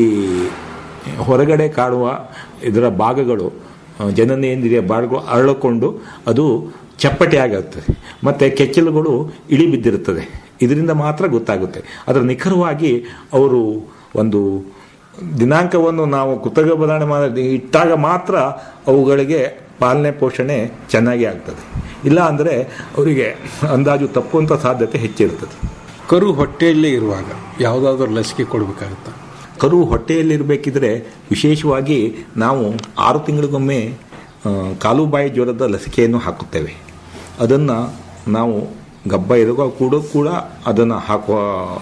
ಹೊರಗಡೆ ಕಾಡುವ ಇದರ ಭಾಗಗಳು ಆ, ಜನನೇಂದ್ರಿಯ ಭಾಗಗಳು ಅರಳಿಕೊಂಡು ಅದು ಚಪ್ಪಟೆ ಆಗುತ್ತದೆ ಮತ್ತು ಕೆಚ್ಚಲುಗಳು ಇಳಿ ಬಿದ್ದಿರುತ್ತದೆ ಇದರಿಂದ ಮಾತ್ರ ಗೊತ್ತಾಗುತ್ತೆ ಅದರ ನಿಖರವಾಗಿ ಅವರು ಒಂದು ದಿನಾಂಕವನ್ನು ನಾವು ಕೃತಕ ಬದಲಾವಣೆ ಮಾಡಿ ಇಟ್ಟಾಗ ಮಾತ್ರ ಅವುಗಳಿಗೆ ಪಾಲನೆ ಪೋಷಣೆ ಚೆನ್ನಾಗಿ ಆಗ್ತದೆ ಇಲ್ಲ ಅಂದರೆ ಅವರಿಗೆ ಅಂದಾಜು ತಪ್ಪುವಂಥ ಸಾಧ್ಯತೆ ಹೆಚ್ಚಿರ್ತದೆ ಕರು ಹೊಟ್ಟೆಯಲ್ಲೇ ಇರುವಾಗ ಯಾವುದಾದ್ರೂ ಲಸಿಕೆ ಕೊಡಬೇಕಾಗುತ್ತಾ ಕರು ಹೊಟ್ಟೆಯಲ್ಲಿರಬೇಕಿದ್ರೆ ವಿಶೇಷವಾಗಿ ನಾವು ಆರು ತಿಂಗಳಿಗೊಮ್ಮೆ ಆ, ಕಾಲುಬಾಯಿ ಜ್ವರದ ಲಸಿಕೆಯನ್ನು ಹಾಕುತ್ತೇವೆ ಅದನ್ನು ನಾವು ಗಬ್ಬ ಇರುವ ಕೂಡ ಕೂಡ ಅದನ್ನು ಹಾಕುವ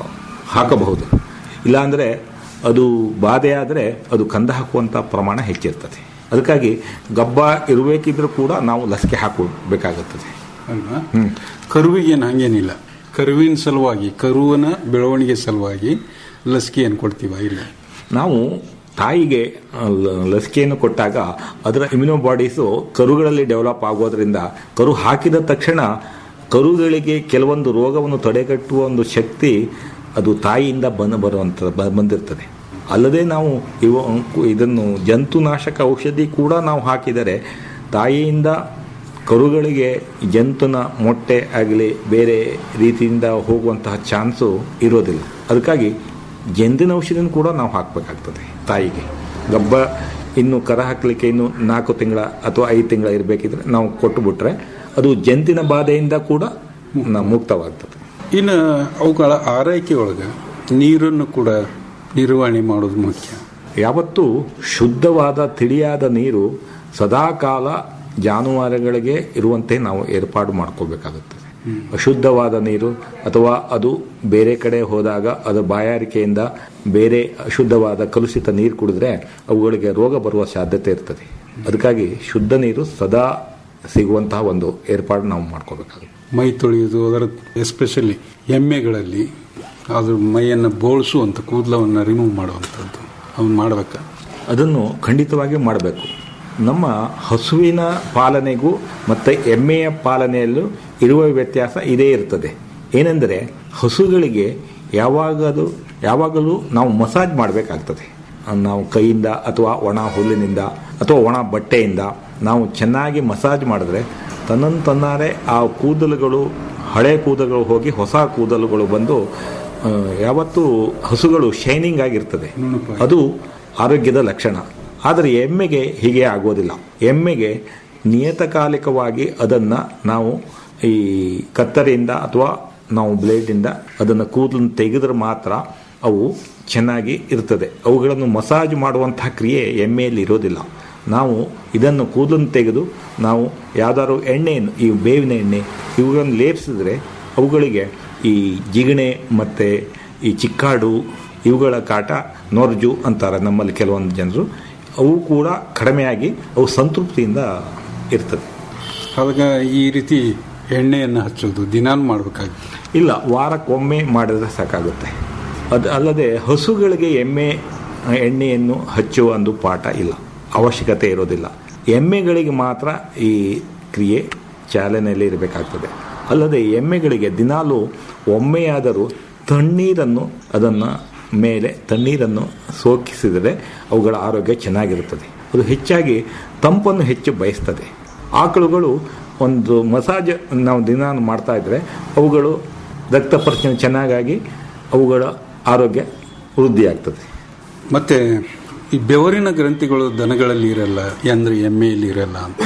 ಹಾಕಬಹುದು ಇಲ್ಲಾಂದರೆ ಅದು ಬಾಧೆ ಆದರೆ ಅದು ಕಂದ ಹಾಕುವಂಥ ಪ್ರಮಾಣ ಹೆಚ್ಚಿರ್ತದೆ ಅದಕ್ಕಾಗಿ ಗಬ್ಬ ಇರಬೇಕಿದ್ರೂ ಕೂಡ ನಾವು ಲಸಿಕೆ ಹಾಕಬೇಕಾಗುತ್ತದೆ ಅಲ್ವಾ ಕರುವಿಗೇನು ಹಂಗೇನಿಲ್ಲ ಕರುವಿನ ಸಲುವಾಗಿ ಕರುವಿನ ಬೆಳವಣಿಗೆ ಸಲುವಾಗಿ ಲಸಿಕೆಯನ್ನು ಕೊಡ್ತೀವ ಇಲ್ಲ ನಾವು ತಾಯಿಗೆ ಆ, ಲ- ಲಸಿಕೆಯನ್ನು ಕೊಟ್ಟಾಗ ಅದರ ಇಮ್ಯುನೋಬಾಡೀಸು ಕರುಗಳಲ್ಲಿ ಡೆವಲಪ್ ಆಗೋದ್ರಿಂದ ಕರು ಹಾಕಿದ ತಕ್ಷಣ ಕರುಗಳಿಗೆ ಕೆಲವೊಂದು ರೋಗವನ್ನು ತಡೆಗಟ್ಟುವ ಒಂದು ಶಕ್ತಿ ಅದು ತಾಯಿಯಿಂದ ಬಂದು ಬರುವಂಥ ಬ- ಬಂದಿರ್ತದೆ ಅಲ್ಲದೆ ನಾವು ಇವ ಇದನ್ನು ಜಂತುನಾಶಕ ಔಷಧಿ ಕೂಡ ನಾವು ಹಾಕಿದರೆ ತಾಯಿಯಿಂದ ಕರುಗಳಿಗೆ ಜಂತುನ ಮೊಟ್ಟೆ ಆಗಲಿ ಬೇರೆ ರೀತಿಯಿಂದ ಹೋಗುವಂತಹ ಚಾನ್ಸು ಇರೋದಿಲ್ಲ ಅದಕ್ಕಾಗಿ ಜಂತಿನ ಔಷಧಿನ ಕೂಡ ನಾವು ಹಾಕಬೇಕಾಗ್ತದೆ ತಾಯಿಗೆ ಗಬ್ಬ ಇನ್ನು ಕರ ಹಾಕಲಿಕ್ಕೆ ಇನ್ನು ನಾಲ್ಕು ತಿಂಗಳ ಅಥವಾ ಐದು ತಿಂಗಳ ಇರಬೇಕಿದ್ರೆ ನಾವು ಕೊಟ್ಟು ಬಿಟ್ರೆ ಅದು ಜಂತಿನ ಬಾಧೆಯಿಂದ ಕೂಡ ನ- ಮುಕ್ತವಾಗ್ತದೆ ಇನ್ನು ಅವುಗಳ ಆರೈಕೆ ಒಳಗೆ ನೀರನ್ನು ಕೂಡ ನಿರ್ವಹಣೆ ಮಾಡೋದು ಮುಖ್ಯ ಯಾವತ್ತೂ ಶುದ್ಧವಾದ ತಿಳಿಯಾದ ನೀರು ಸದಾಕಾಲ ಜಾನುವಾರುಗಳಿಗೆ ಇರುವಂತೆ ನಾವು ಏರ್ಪಾಡು ಮಾಡ್ಕೋಬೇಕಾಗುತ್ತದೆ ಅಶುದ್ಧವಾದ ನೀರು ಅಥವಾ ಅದು ಬೇರೆ ಕಡೆ ಹೋದಾಗ ಅದು ಬಾಯಾರಿಕೆಯಿಂದ ಬೇರೆ ಅಶುದ್ಧವಾದ ಕಲುಷಿತ ನೀರು ಕುಡಿದ್ರೆ ಅವುಗಳಿಗೆ ರೋಗ ಬರುವ ಸಾಧ್ಯತೆ ಇರ್ತದೆ ಅದಕ್ಕಾಗಿ ಶುದ್ಧ ನೀರು ಸದಾ ಸಿಗುವಂತಹ ಒಂದು ಏರ್ಪಾಡು ನಾವು ಮಾಡ್ಕೋಬೇಕಾಗುತ್ತೆ ಮೈ ತೊಳೆಯುವುದು ಅದರ ಎಸ್ಪೆಷಲಿ ಎಮ್ಮೆಗಳಲ್ಲಿ ಅದ್ರ ಮೈಯನ್ನು ಬೋಳಿಸುವಂಥ ಕೂದಲವನ್ನು ರಿಮೂವ್ ಮಾಡುವಂಥದ್ದು ಅವನು ಮಾಡಬೇಕಾ ಅದನ್ನು ಖಂಡಿತವಾಗಿ ಮಾಡಬೇಕು ನಮ್ಮ ಹಸುವಿನ ಪಾಲನೆಗೂ ಮತ್ತು ಎಮ್ಮೆಯ ಪಾಲನೆಯಲ್ಲೂ ಇರುವ ವ್ಯತ್ಯಾಸ ಇದೇ ಇರ್ತದೆ ಏನೆಂದರೆ ಹಸುಗಳಿಗೆ ಯಾವಾಗಲೂ ಯಾವಾಗಲೂ ನಾವು ಮಸಾಜ್ ಮಾಡಬೇಕಾಗ್ತದೆ ನಾವು ಕೈಯಿಂದ ಅಥವಾ ಒಣ ಹುಲ್ಲಿನಿಂದ ಅಥವಾ ಒಣ ಬಟ್ಟೆಯಿಂದ ನಾವು ಚೆನ್ನಾಗಿ ಮಸಾಜ್ ಮಾಡಿದ್ರೆ ತನ್ನನ್ನು ತನ್ನಾರೆ ಆ ಕೂದಲುಗಳು ಹಳೆ ಕೂದಲುಗಳು ಹೋಗಿ ಹೊಸ ಕೂದಲುಗಳು ಬಂದು ಆ, ಯಾವತ್ತೂ ಹಸುಗಳು ಶೈನಿಂಗ್ ಆಗಿರ್ತದೆ ಅದು ಆರೋಗ್ಯದ ಲಕ್ಷಣ ಆದರೆ ಎಮ್ಮೆಗೆ ಹೀಗೆ ಆಗೋದಿಲ್ಲ ಎಮ್ಮೆಗೆ ನಿಯತಕಾಲಿಕವಾಗಿ ಅದನ್ನು ನಾವು ಈ ಕತ್ತರಿಯಿಂದ ಅಥವಾ ನಾವು ಬ್ಲೇಡಿಂದ ಅದನ್ನು ಕೂದಲನ್ನು ತೆಗೆದ್ರೆ ಮಾತ್ರ ಅವು ಚೆನ್ನಾಗಿ ಇರ್ತದೆ ಅವುಗಳನ್ನು ಮಸಾಜ್ ಮಾಡುವಂತಹ ಕ್ರಿಯೆ ಎಮ್ಮೆಯಲ್ಲಿ ಇರೋದಿಲ್ಲ ನಾವು ಇದನ್ನು ಕೂದಲನ್ನು ತೆಗೆದು ನಾವು ಯಾವ್ದಾದ್ರು ಎಣ್ಣೆಯನ್ನು ಈ ಬೇವಿನ ಎಣ್ಣೆ ಇವುಗಳನ್ನು ಲೇಪಿಸಿದ್ರೆ ಅವುಗಳಿಗೆ ಈ ಜಿಗಣೆ ಮತ್ತು ಈ ಚಿಕ್ಕಾಡು ಇವುಗಳ ಕಾಟ ನೋರ್ಜು ಅಂತಾರೆ ನಮ್ಮಲ್ಲಿ ಕೆಲವೊಂದು ಜನರು ಅವು ಕೂಡ ಕಡಿಮೆಯಾಗಿ ಅವು ಸಂತೃಪ್ತಿಯಿಂದ ಇರ್ತದೆ ಆವಾಗ ಈ ರೀತಿ ಎಣ್ಣೆಯನ್ನು ಹಚ್ಚೋದು ದಿನಾನು ಮಾಡಬೇಕಾಗುತ್ತೆ ಇಲ್ಲ ವಾರಕ್ಕೊಮ್ಮೆ ಮಾಡಿದ್ರೆ ಸಾಕಾಗುತ್ತೆ ಅದು ಅಲ್ಲದೆ ಹಸುಗಳಿಗೆ ಎಮ್ಮೆ ಎಣ್ಣೆಯನ್ನು ಹಚ್ಚುವ ಒಂದು ಪಾಠ ಇಲ್ಲ ಅವಶ್ಯಕತೆ ಇರೋದಿಲ್ಲ ಎಮ್ಮೆಗಳಿಗೆ ಮಾತ್ರ ಈ ಕ್ರಿಯೆ ಚಾಲನೆಯಲ್ಲಿ ಇರಬೇಕಾಗ್ತದೆ ಅಲ್ಲದೆ ಎಮ್ಮೆಗಳಿಗೆ ದಿನಾಲೂ ಒಮ್ಮೆಯಾದರೂ ತಣ್ಣೀರನ್ನು ಅದನ್ನು ಮೇಲೆ ತಣ್ಣೀರನ್ನು ಸೋಕಿಸಿದರೆ ಅವುಗಳ ಆರೋಗ್ಯ ಚೆನ್ನಾಗಿರುತ್ತದೆ ಅದು ಹೆಚ್ಚಾಗಿ ತಂಪನ್ನು ಹೆಚ್ಚು ಬಯಸ್ತದೆ ಆಕಳುಗಳು ಒಂದು ಮಸಾಜ್ ನಾವು ದಿನ ಮಾಡ್ತಾ ಇದ್ರೆ ಅವುಗಳು ರಕ್ತ ಪರಿಚಯ ಚೆನ್ನಾಗಾಗಿ ಅವುಗಳ ಆರೋಗ್ಯ ವೃದ್ಧಿಯಾಗ್ತದೆ ಮತ್ತೆ ಈ ಬೆವರಿನ ಗ್ರಂಥಿಗಳು ದನಗಳಲ್ಲಿ ಇರಲ್ಲ ಅಂದ್ರೆ ಎಮ್ಮೆಯಲ್ಲಿ ಇರಲ್ಲ ಅಂತ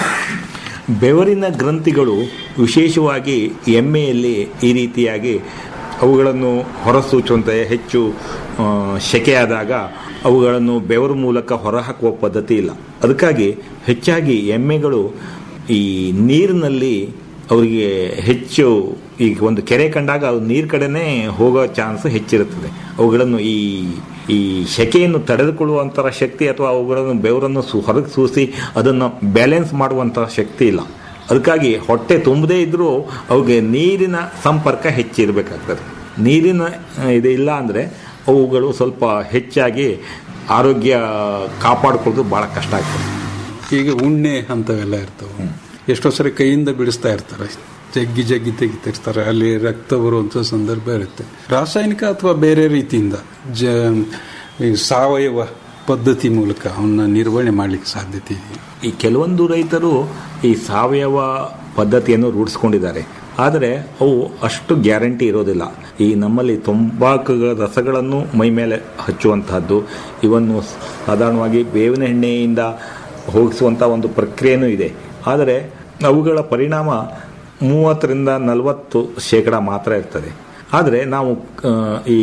ಬೆವರಿನ ಗ್ರಂಥಿಗಳು ವಿಶೇಷವಾಗಿ ಎಮ್ಮೆಯಲ್ಲಿ ಈ ರೀತಿಯಾಗಿ ಅವುಗಳನ್ನು ಹೊರಸೂಚುವಂತೆ ಹೆಚ್ಚು ಆ, ಸೆಕೆಯಾದಾಗ ಅವುಗಳನ್ನು ಬೆವರು ಮೂಲಕ ಹೊರಹಾಕುವ ಪದ್ಧತಿ ಇಲ್ಲ ಅದಕ್ಕಾಗಿ ಹೆಚ್ಚಾಗಿ ಎಮ್ಮೆಗಳು ಈ ನೀರಿನಲ್ಲಿ ಅವರಿಗೆ ಹೆಚ್ಚು ಈಗ ಒಂದು ಕೆರೆ ಕಂಡಾಗ ಅವು ನೀರು ಕಡೆನೇ ಹೋಗೋ ಚಾನ್ಸ್ ಹೆಚ್ಚಿರುತ್ತದೆ ಅವುಗಳನ್ನು ಈ ಈ ಸೆಕೆಯನ್ನು ತಡೆದುಕೊಳ್ಳುವಂತಹ ಶಕ್ತಿ ಅಥವಾ ಅವುಗಳನ್ನು ಬೆವರನ್ನು ಸು ಹೊರಗೆ ಸೂಸಿ ಅದನ್ನು ಬ್ಯಾಲೆನ್ಸ್ ಮಾಡುವಂತಹ ಶಕ್ತಿ ಇಲ್ಲ ಅದಕ್ಕಾಗಿ ಹೊಟ್ಟೆ ತುಂಬದೇ ಇದ್ರೂ ಅವುಗೆ ನೀರಿನ ಸಂಪರ್ಕ ಹೆಚ್ಚಿರಬೇಕಾಗ್ತದೆ ನೀರಿನ ಆ, ಇದು ಇಲ್ಲ ಅಂದರೆ ಅವುಗಳು ಸ್ವಲ್ಪ ಹೆಚ್ಚಾಗಿ ಆರೋಗ್ಯ ಕಾಪಾಡಿಕೊಳ್ಳೋದು ಭಾಳ ಕಷ್ಟ ಆಗ್ತದೆ ಈಗ ಉಣ್ಣೆ ಅಂತವೆಲ್ಲ ಇರ್ತವೆ ಎಷ್ಟೋ ಸರಿ ಕೈಯಿಂದ ಬಿಡಿಸ್ತಾ ಇರ್ತಾರೆ ಜಗ್ಗಿ ಜಗ್ಗಿ ತೆಗಿತಿರ್ತಾರೆ ಅಲ್ಲಿ ರಕ್ತ ಬರುವಂಥ ಸಂದರ್ಭ ಇರುತ್ತೆ ರಾಸಾಯನಿಕ ಅಥವಾ ಬೇರೆ ರೀತಿಯಿಂದ ಜ ಈ ಸಾವಯವ ಪದ್ಧತಿ ಮೂಲಕ ಅವನ್ನ ನಿರ್ವಹಣೆ ಮಾಡಲಿಕ್ಕೆ ಸಾಧ್ಯತೆ ಇದೆ ಈ ಕೆಲವೊಂದು ರೈತರು ಈ ಸಾವಯವ ಪದ್ಧತಿಯನ್ನು ರೂಢಿಸ್ಕೊಂಡಿದ್ದಾರೆ ಆದರೆ ಅವು ಅಷ್ಟು ಗ್ಯಾರಂಟಿ ಇರೋದಿಲ್ಲ ಈ ನಮ್ಮಲ್ಲಿ ತಂಬಾಕುಗಳ ರಸಗಳನ್ನು ಮೈ ಮೇಲೆ ಹಚ್ಚುವಂತಹದ್ದು ಇವನ್ನು ಸಾಧಾರಣವಾಗಿ ಬೇವಿನ ಎಣ್ಣೆಯಿಂದ ಹೋಗಿಸುವಂಥ ಒಂದು ಪ್ರಕ್ರಿಯೆನೂ ಇದೆ ಆದರೆ ಅವುಗಳ ಪರಿಣಾಮ ಮೂವತ್ತರಿಂದ ನಲವತ್ತು ಶೇಕಡ ಮಾತ್ರ ಇರ್ತದೆ ಆದರೆ ನಾವು ಆ, ಈ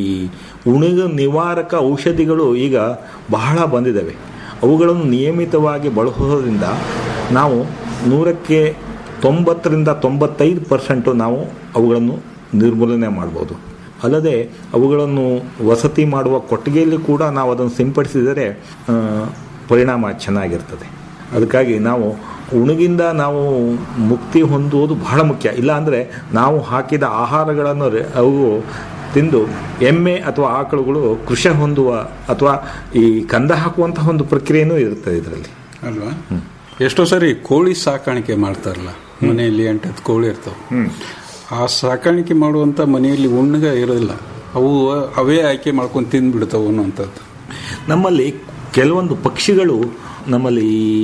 ಉಣಿಗ ನಿವಾರಕ ಔಷಧಿಗಳು ಈಗ ಬಹಳ ಬಂದಿದ್ದಾವೆ ಅವುಗಳನ್ನು ನಿಯಮಿತವಾಗಿ ಬಳಸೋದ್ರಿಂದ ನಾವು ನೂರಕ್ಕೆ ತೊಂಬತ್ತರಿಂದ ತೊಂಬತ್ತೈದು ಪರ್ಸೆಂಟು ನಾವು ಅವುಗಳನ್ನು ನಿರ್ಮೂಲನೆ ಮಾಡ್ಬೋದು ಅಲ್ಲದೆ ಅವುಗಳನ್ನು ವಸತಿ ಮಾಡುವ ಕೊಟ್ಟಿಗೆಯಲ್ಲಿ ಕೂಡ ನಾವು ಅದನ್ನು ಸಿಂಪಡಿಸಿದರೆ ಆ, ಪರಿಣಾಮ ಚೆನ್ನಾಗಿರ್ತದೆ ಅದಕ್ಕಾಗಿ ನಾವು ಉಣಗಿಂದ ನಾವು ಮುಕ್ತಿ ಹೊಂದುವುದು ಬಹಳ ಮುಖ್ಯ ಇಲ್ಲ ಅಂದರೆ ನಾವು ಹಾಕಿದ ಆಹಾರಗಳನ್ನು ರೆ- ಅವು ತಿಂದು ಎಮ್ಮೆ ಅಥವಾ ಆಕಳುಗಳು ಕೃಷ ಹೊಂದುವ ಅಥವಾ ಈ ಕಂದ ಹಾಕುವಂತಹ ಒಂದು ಪ್ರಕ್ರಿಯೆನೂ ಇರ್ತದೆ ಇದರಲ್ಲಿ ಅಲ್ವಾ ಎಷ್ಟೋ ಸರಿ ಕೋಳಿ ಸಾಕಾಣಿಕೆ ಮಾಡ್ತಾರಲ್ಲ ಮನೆಯಲ್ಲಿ ಎಂಟತ್ತು ಕೋಳಿ ಇರ್ತಾವೆ ಆ ಸಾಕಾಣಿಕೆ ಮಾಡುವಂತ ಮನೆಯಲ್ಲಿ ಉಣ್ಣಗ ಇರೋದಿಲ್ಲ ಅವು ಅವೇ ಆಯ್ಕೆ ಮಾಡ್ಕೊಂಡು ತಿಂದ್ಬಿಡ್ತಾವೆ ಅನ್ನುವಂಥದ್ದು ನಮ್ಮಲ್ಲಿ ಕೆಲವೊಂದು ಪಕ್ಷಿಗಳು ನಮ್ಮಲ್ಲಿ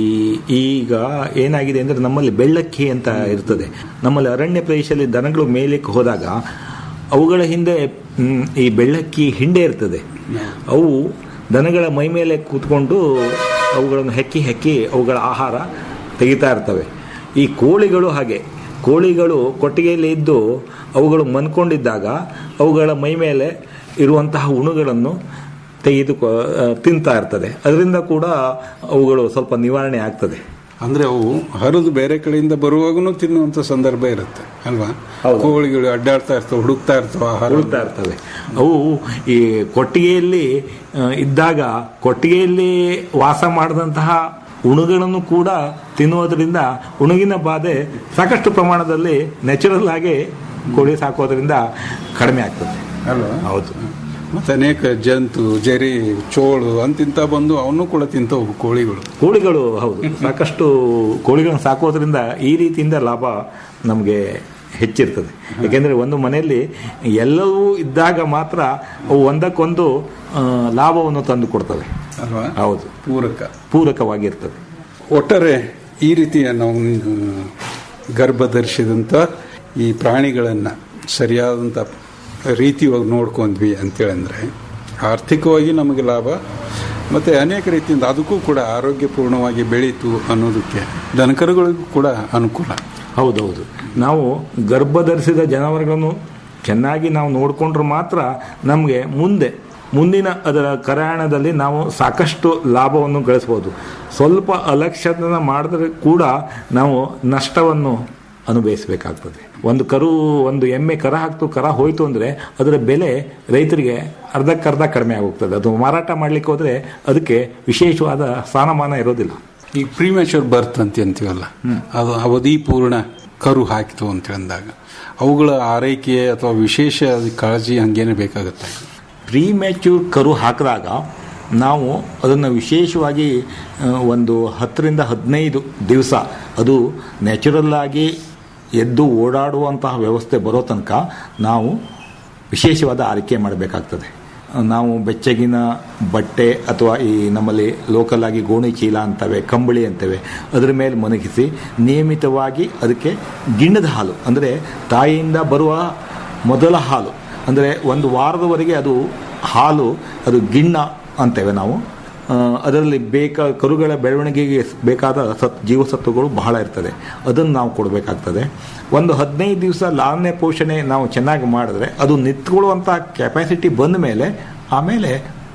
ಈಗ ಏನಾಗಿದೆ ಅಂದರೆ ನಮ್ಮಲ್ಲಿ ಬೆಳ್ಳಕ್ಕಿ ಅಂತ ಇರ್ತದೆ ನಮ್ಮಲ್ಲಿ ಅರಣ್ಯ ಪ್ರದೇಶದಲ್ಲಿ ದನಗಳು ಮೇಲಕ್ಕೆ ಹೋದಾಗ ಅವುಗಳ ಹಿಂದೆ ಮ್, ಈ ಬೆಳ್ಳಕ್ಕಿ ಹಿಂಡೆ ಇರ್ತದೆ ಅವು ದನಗಳ ಮೈ ಮೇಲೆ ಕೂತ್ಕೊಂಡು ಅವುಗಳನ್ನು ಹೆಕ್ಕಿ ಹೆಕ್ಕಿ ಅವುಗಳ ಆಹಾರ ತೆಗಿತಾ ಇರ್ತವೆ ಈ ಕೋಳಿಗಳು ಹಾಗೆ ಕೋಳಿಗಳು ಕೊಟ್ಟಿಗೆಯಲ್ಲಿ ಇದ್ದು ಅವುಗಳು ಮನ್ಕೊಂಡಿದ್ದಾಗ ಅವುಗಳ ಮೈ ಮೇಲೆ ಇರುವಂತಹ ಉಣುಗಳನ್ನು ತೆಗೆದು ತಿಂತಾ ಇರ್ತದೆ ಅದರಿಂದ ಕೂಡ ಅವುಗಳು ಸ್ವಲ್ಪ ನಿವಾರಣೆ ಆಗ್ತದೆ ಅಂದ್ರೆ ಅವು ಹರಿದು ಬೇರೆ ಕಡೆಯಿಂದ ಬರುವಾಗೂ ತಿನ್ನುವಂತ ಸಂದರ್ಭ ಇರುತ್ತೆ ಅಲ್ವಾ ಕೋಳಿಗಳು ಅಡ್ಡಾಡ್ತಾ ಇರ್ತವೆ ಹುಡುಕ್ತಾ ಇರ್ತವೆ ಆಹಾರ ಹುಡುಕ್ತಾ ಇರ್ತವೆ ಅವು ಈ ಕೊಟ್ಟಿಗೆಯಲ್ಲಿ ಆ, ಇದ್ದಾಗ ಕೊಟ್ಟಿಗೆಯಲ್ಲಿ ವಾಸ ಮಾಡಿದಂತಹ ಉಣುಗಳನ್ನು ಕೂಡ ತಿನ್ನುವುದರಿಂದ ಉಣುಗಿನ ಬಾಧೆ ಸಾಕಷ್ಟು ಪ್ರಮಾಣದಲ್ಲಿ ನ್ಯಾಚುರಲ್ ಆಗಿ ಕೋಳಿ ಸಾಕೋದ್ರಿಂದ ಕಡಿಮೆ ಆಗ್ತದೆ ಅಲ್ವಾ ಹೌದು ಮತ್ತೆ ಅನೇಕ ಜಂತು ಜರಿ ಚೋಳು ಅಂತಿಂತ ಬಂದು ಅವನು ಕೂಡ ತಿಂತವು ಕೋಳಿಗಳು ಕೋಳಿಗಳು ಹೌದು ಸಾಕಷ್ಟು ಕೋಳಿಗಳನ್ನು ಸಾಕೋದ್ರಿಂದ ಈ ರೀತಿಯಿಂದ ಲಾಭ ನಮಗೆ ಹೆಚ್ಚಿರ್ತದೆ ಯಾಕೆಂದ್ರೆ ಒಂದು ಮನೆಯಲ್ಲಿ ಎಲ್ಲವೂ ಇದ್ದಾಗ ಮಾತ್ರ ಅವು ಒಂದಕ್ಕೊಂದು ಆ, ಲಾಭವನ್ನು ತಂದು ಕೊಡ್ತವೆ ಅಲ್ವಾ ಹೌದು ಪೂರಕ ಪೂರಕವಾಗಿರ್ತದೆ ಒಟ್ಟಾರೆ ಈ ರೀತಿಯ ನಾವು ಆ, ಗರ್ಭ ಧರಿಸಿದಂಥ ಈ ಪ್ರಾಣಿಗಳನ್ನ ಸರಿಯಾದಂಥ ರೀತಿಯಾಗಿ ನೋಡ್ಕೊಂಡ್ವಿ ಅಂತೇಳಂದ್ರೆ ಆರ್ಥಿಕವಾಗಿ ನಮಗೆ ಲಾಭ ಮತ್ತೆ ಅನೇಕ ರೀತಿಯಿಂದ ಅದಕ್ಕೂ ಕೂಡ ಆರೋಗ್ಯಪೂರ್ಣವಾಗಿ ಬೆಳೀತು ಅನ್ನೋದಕ್ಕೆ ದನಕರುಗಳಿಗೂ ಕೂಡ ಅನುಕೂಲ ಹೌದೌದು ನಾವು ಗರ್ಭ ಧರಿಸಿದ ಜಾನುವಾರುಗಳನ್ನು ಚೆನ್ನಾಗಿ ನಾವು ನೋಡಿಕೊಂಡ್ರೆ ಮಾತ್ರ ನಮಗೆ ಮುಂದೆ ಮುಂದಿನ ಅದರ ಕರಾಯಣದಲ್ಲಿ ನಾವು ಸಾಕಷ್ಟು ಲಾಭವನ್ನು ಗಳಿಸ್ಬೋದು ಸ್ವಲ್ಪ ಅಲಕ್ಷ್ಯತನ ಮಾಡಿದ್ರೆ ಕೂಡ ನಾವು ನಷ್ಟವನ್ನು ಅನುಭವಿಸಬೇಕಾಗ್ತದೆ ಒಂದು ಕರು ಒಂದು ಎಮ್ಮೆ ಕರ ಹಾಕ್ತು ಕರ ಹೋಯ್ತು ಅಂದರೆ ಅದರ ಬೆಲೆ ರೈತರಿಗೆ ಅರ್ಧಕ್ಕರ್ಧ ಕಡಿಮೆ ಆಗೋಗ್ತದೆ ಅದು ಮಾರಾಟ ಮಾಡಲಿಕ್ಕೆ ಹೋದರೆ ಅದಕ್ಕೆ ವಿಶೇಷವಾದ ಸ್ಥಾನಮಾನ ಇರೋದಿಲ್ಲ ಈ ಪ್ರಿಮ್ಯಾಚೂರ್ ಬರ್ತ್ ಅಂತ ಅಂತೀವಲ್ಲ ಅದು ಅವಧಿ ಪೂರ್ಣ ಕರು ಹಾಕಿತು ಅಂತ ಅಂದಾಗ ಅವುಗಳ ಆರೈಕೆ ಅಥವಾ ವಿಶೇಷ ಕಾಳಜಿ ಹಂಗೇನೆ ಬೇಕಾಗುತ್ತೆ ಪ್ರೀ ಮ್ಯಾಚ್ಯೂರ್ ಕರು ಹಾಕಿದಾಗ ನಾವು ಅದನ್ನು ವಿಶೇಷವಾಗಿ ಆ, ಒಂದು ಹತ್ತರಿಂದ ಹದಿನೈದು ದಿವಸ ಅದು ನ್ಯಾಚುರಲ್ ಆಗಿ ಎದ್ದು ಓಡಾಡುವಂತಹ ವ್ಯವಸ್ಥೆ ಬರೋ ತನಕ ನಾವು ವಿಶೇಷವಾದ ಆರೈಕೆ ಮಾಡಬೇಕಾಗ್ತದೆ ನಾವು ಬೆಚ್ಚಗಿನ ಬಟ್ಟೆ ಅಥವಾ ಈ ನಮ್ಮಲ್ಲಿ ಲೋಕಲ್ ಆಗಿ ಗೋಣಿ ಚೀಲ ಅಂತವೆ ಕಂಬಳಿ ಅಂತವೆ ಅದರ ಮೇಲೆ ಮನಗಿಸಿ ನಿಯಮಿತವಾಗಿ ಅದಕ್ಕೆ ಗಿಣ್ಣದ ಹಾಲು ಅಂದರೆ ತಾಯಿಯಿಂದ ಬರುವ ಮೊದಲ ಹಾಲು ಅಂದರೆ ಒಂದು ವಾರದವರೆಗೆ ಅದು ಹಾಲು ಅದು ಗಿಣ್ಣ ಅಂತೇವೆ ನಾವು ಆ, ಅದರಲ್ಲಿ ಬೇಕಾ ಕರುಗಳ ಬೆಳವಣಿಗೆಗೆ ಬೇಕಾದ ಸತ್ ಜೀವಸತ್ವಗಳು ಬಹಳ ಇರ್ತದೆ ಅದನ್ನು ನಾವು ಕೊಡಬೇಕಾಗ್ತದೆ ಒಂದು ಹದಿನೈದು ದಿವಸ ಲಾಲನೆ ಪೋಷಣೆ ನಾವು ಚೆನ್ನಾಗಿ ಮಾಡಿದ್ರೆ ಅದು ನಿಂತ್ಕೊಳ್ಳುವಂಥ ಕೆಪಾಸಿಟಿ ಬಂದ ಮೇಲೆ ಆಮೇಲೆ